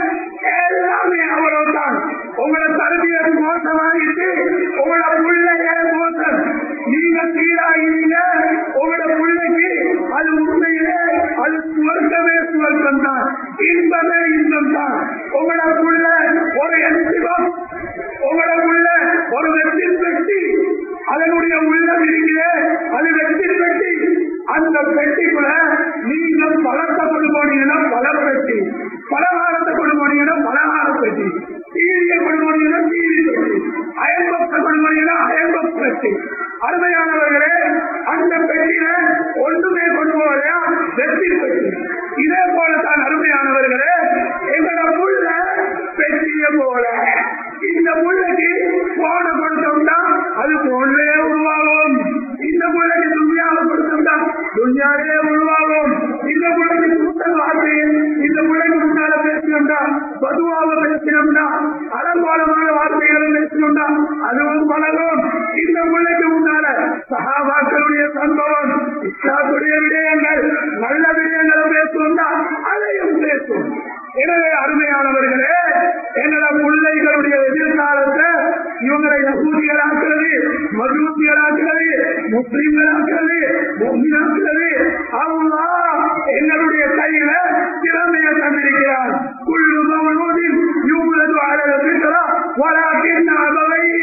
எல்லாமே அவ்வளவுதான் உங்களோட தருவியை மோசமாகிட்டு உங்களோட பிள்ளைய மோசம் நீங்க சீராகிறீங்க உங்களோட பிள்ளைக்கு அது உண்மையிலே அது சுவர்க்கமே சுவர்க்கம் தான் இன்பமே இன்பம் தான் உங்களோட புள்ள ஒரு எந்திரம் உங்களோட புள்ள ஒரு வெற்றி பெட்டி அதனுடைய உள்ளம் இருக்கிறே அது வெற்றி பெட்டி அந்த பெட்டிக்குள்ள நீங்க பழத்தை கொண்டு போனீங்கன்னா பல பெட்டி பலகாரத்தை கொண்டு போனீங்கன்னா பலகார பெட்டி டிவியை கொண்டு போனீங்கன்னா டிவி பெட்டி அயன்பக்ஸை கொண்டு போனீங்கன்னா அயன்பக்ஸ் பெட்டி அருமையானவர்களே அந்த பெட்டியில ஒன்றுமே கொண்டு போகலையா வெற்றி பெட்டி இதே போலத்தான் அருமையானவர்களே எங்களோட புள்ள பெட்டிய போல இந்த புள்ளைக்கு போன கொடுத்தோம்னா அது போன்லயே உருவாகும் இந்த புள்ளைக்கு துணியாவை கொடுத்தோம்னா துணியாவே உருவாகும் இந்த புள்ளைக்கு சுத்தல் வார்த்தையை இந்த புள்ளைக்கு முன்னால பேசினோம்னா பதுவாக பேசினோம்னா அலங்கோலமான வார்த்தைகளை பேசினோம்னா அதுவும் பழகும் இந்த பிள்ளைக்கு முன்னால சகாபாக்களுடைய சம்பவம் இஸ்லாத்துடைய விடயங்கள் நல்ல விடயங்களை பேசுவோம்னா அதையும் பேசும் எனவே அருமையானவர்களே என்னோட பிள்ளைகளுடைய எதிர்காலத்தை இவங்களை யகூதியராக்குறது மசூதியராக்குறது முஸ்லிம்களாக்குறது முஸ்லிமாக்குறது அல்லா எங்களுடைய கையில திறமையை தந்திருக்கிறார் குள்ளு மௌலூதின் யூலது அலல் ஃபித்ரா ولكن أبويه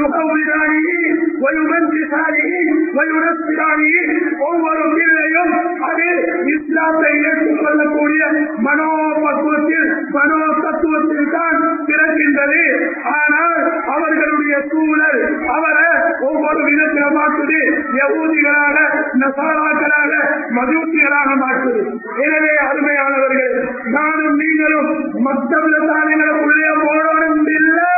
يهودانه ويمجسانه وينصرانه ஒவ்வொரு பிள்ளையும் அது இஸ்லாத்தை ஏற்றுக்கொள்ளக்கூடிய மனோபக்குவத்தில் மனோ தத்துவத்தில் தான் பிறக்கின்றது ஆனால் அவர்களுடைய சூழல் அவரை ஒவ்வொரு விதத்தில் மாற்றுது யகூதிகளாக நசாராக்களாக மஜூசிகளாக மாற்றுது எனவே அருமையானவர்கள் நானும் நீங்களும் மற்றவர்கள் தான் எங்களை உள்ளே போடணும் இல்லை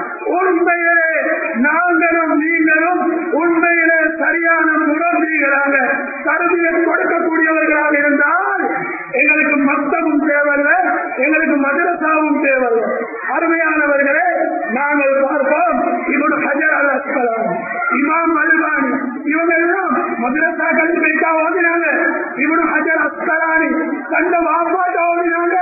உண்மையிலே நாங்களும் நீங்களும் உண்மையிலே சரியான முரம்பிகளாக கருவியை கொடுக்கக்கூடியவர்களாக இருந்தால் எங்களுக்கு மத்தமும் தேவையில்ல எங்களுக்கு மதரசாவும் தேவையில்ல அருமையானவர்களே நாங்கள் பார்ப்போம் இவனு ஹஜர் அல் அஸ்கலாம் இமாம் அல்பானி இவங்க எல்லாம் மதரசா கல்விக்கா ஓதினாங்க இவனு ஹஜர் அஸ்கலானி கண்ட வாப்பாட்ட ஓதினாங்க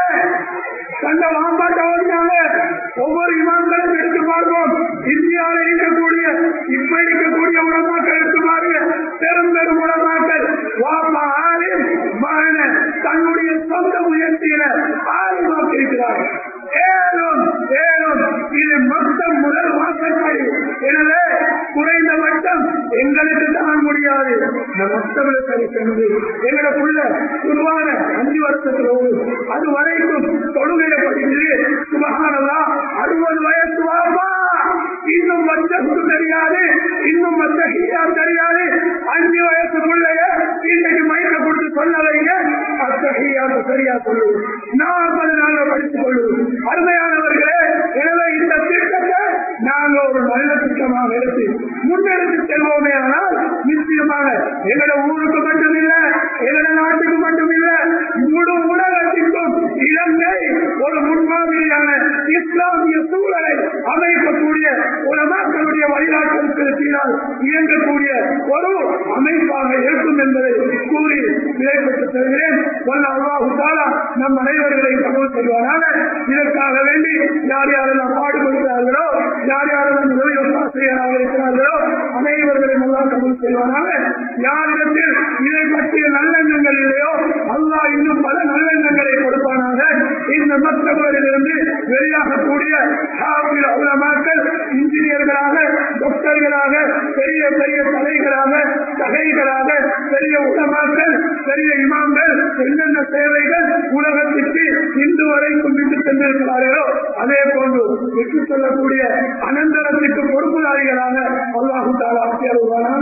கண்ட வாப்பாட்ட ஓதினாங்க ஒவ்வொரு இமாம்களும் எடுத்து பார்ப்போம் இந்தியாவில் இருக்கக்கூடிய இப்ப இருக்கக்கூடிய உலமாக்கள் எடுத்து பாருங்க பெரும் பெரும் உலமாக்கள் வாப்பா ஆலிம் மகன தன்னுடைய சொந்த முயற்சியில ஆலிமாக்கி இருக்கிறார் ஏழும் ஏழும் இது மொத்தம் முதல் வாசற்படி எனவே குறைந்தபட்சம் எங்களுக்கு தான் முடியாது இந்த மொத்தமிழ சரி சென்று எங்களுக்குள்ள சுருவான அஞ்சு வருஷத்துல அது வரைக்கும் தொழுகையை படிச்சு சுபகானதா அறுபது வயசு வாப்பா இன்னும் மச்சத்து தெரியாது இன்னும் மச்ச ஹீராம் தெரியாது அஞ்சு வயசு பிள்ளைய இன்னைக்கு மைக்க கொடுத்து சொல்ல வைங்க அத்தகையா சரியா சொல்லு நாற்பது நாள்ல படித்துக் கொள்ளு அருமையானவர்களே எனவே இந்த திட்டத்தை நாங்க ஒரு நல்ல திட்டமாக எடுத்து முன்னெடுத்து செல்வோமே ஆனால் நிச்சயமாக எங்களோட ஊருக்கு மட்டுமில்ல எங்களோட நாட்டுக்கு மட்டுமில்ல முழு உலகத்திற்கும் இலங்கை ஒரு முன்மாதிரியான இஸ்லாமிய சூழலை அமைக்கக்கூடிய ஒரு மக்களுடைய வழிகாட்டுதல் இயங்கக்கூடிய ஒரு அமைப்பாக இருக்கும் என்பதை கூறி விடைபெற்று செல்கிறேன் வல்ல அல்லாஹு தாலா நம் அனைவர்களை கபூல் செய்வாராக இதற்காக வேண்டி யார் யாரெல்லாம் பாடுபடுகிறார்களோ யார் யாரெல்லாம் உதவி ஆசிரியராக இருக்கிறார்களோ அனைவர்களை நல்லா கபூல் செய்வாராக யாரிடத்தில் இதை பற்றிய நல்லெண்ணங்கள் இல்லையோ அல்லாஹ் இன்னும் பல நல்லெண்ணங்களை கொடுப்பானாக இந்த மற்றவர்களிலிருந்து வெளியாகக்கூடிய உலமாக்கள் இன்ஜினியர்களாக டாக்டர்களாக பெரிய பெரிய தலைகளாக தகைகளாக பெரிய உலமாக்கள் பெரிய இமாம்கள் என்னென்ன சேவைகள் உலகத்திற்கு இன்று வரைக்கும் விட்டு சென்றிருக்கிறார்களோ அதே போன்று விட்டு செல்லக்கூடிய அனந்தரத்திற்கு பொறுப்புதாரிகளாக அல்லாஹு தாலா ஆக்கியருவானாக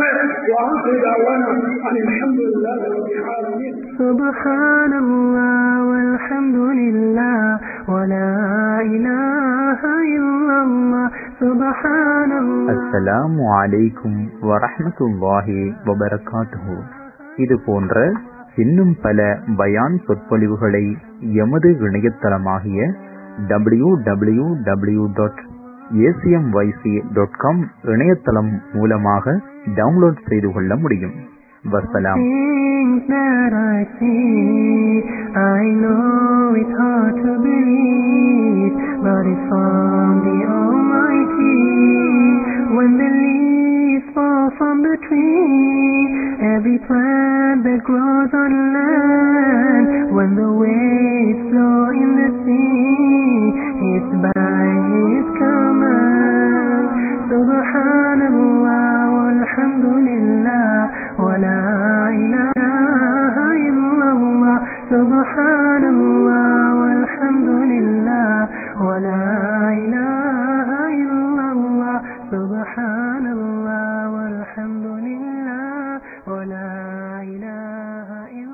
سبحان الله والحمد لله ولا إله إلا الله سبحان الله அஸ்ஸலாமு அலைக்கும் வரஹ்மத்துல்லாஹி வபரகாத்துஹு இது போன்ற இன்னும் பல பயான் சொற்பொழிவுகளை எமது இணையதளமாகிய W W W dot ACMYC dot com இணையதளம் மூலமாக டவுன்லோட் செய்து கொள்ள முடியும் வசலாம் Things that I see, I know it's hard to believe, but it's from the Almighty. When the leaves fall from the tree, every plant that grows on land, when the waves flow in the sea, it's by His command. Subhanallah, walhamdulillah, wa la ilaha illallah. Subhanallah, walhamdulillah, wa la ilaha illallah. Subhanallah, walhamdulillah, wa la ilaha illallah.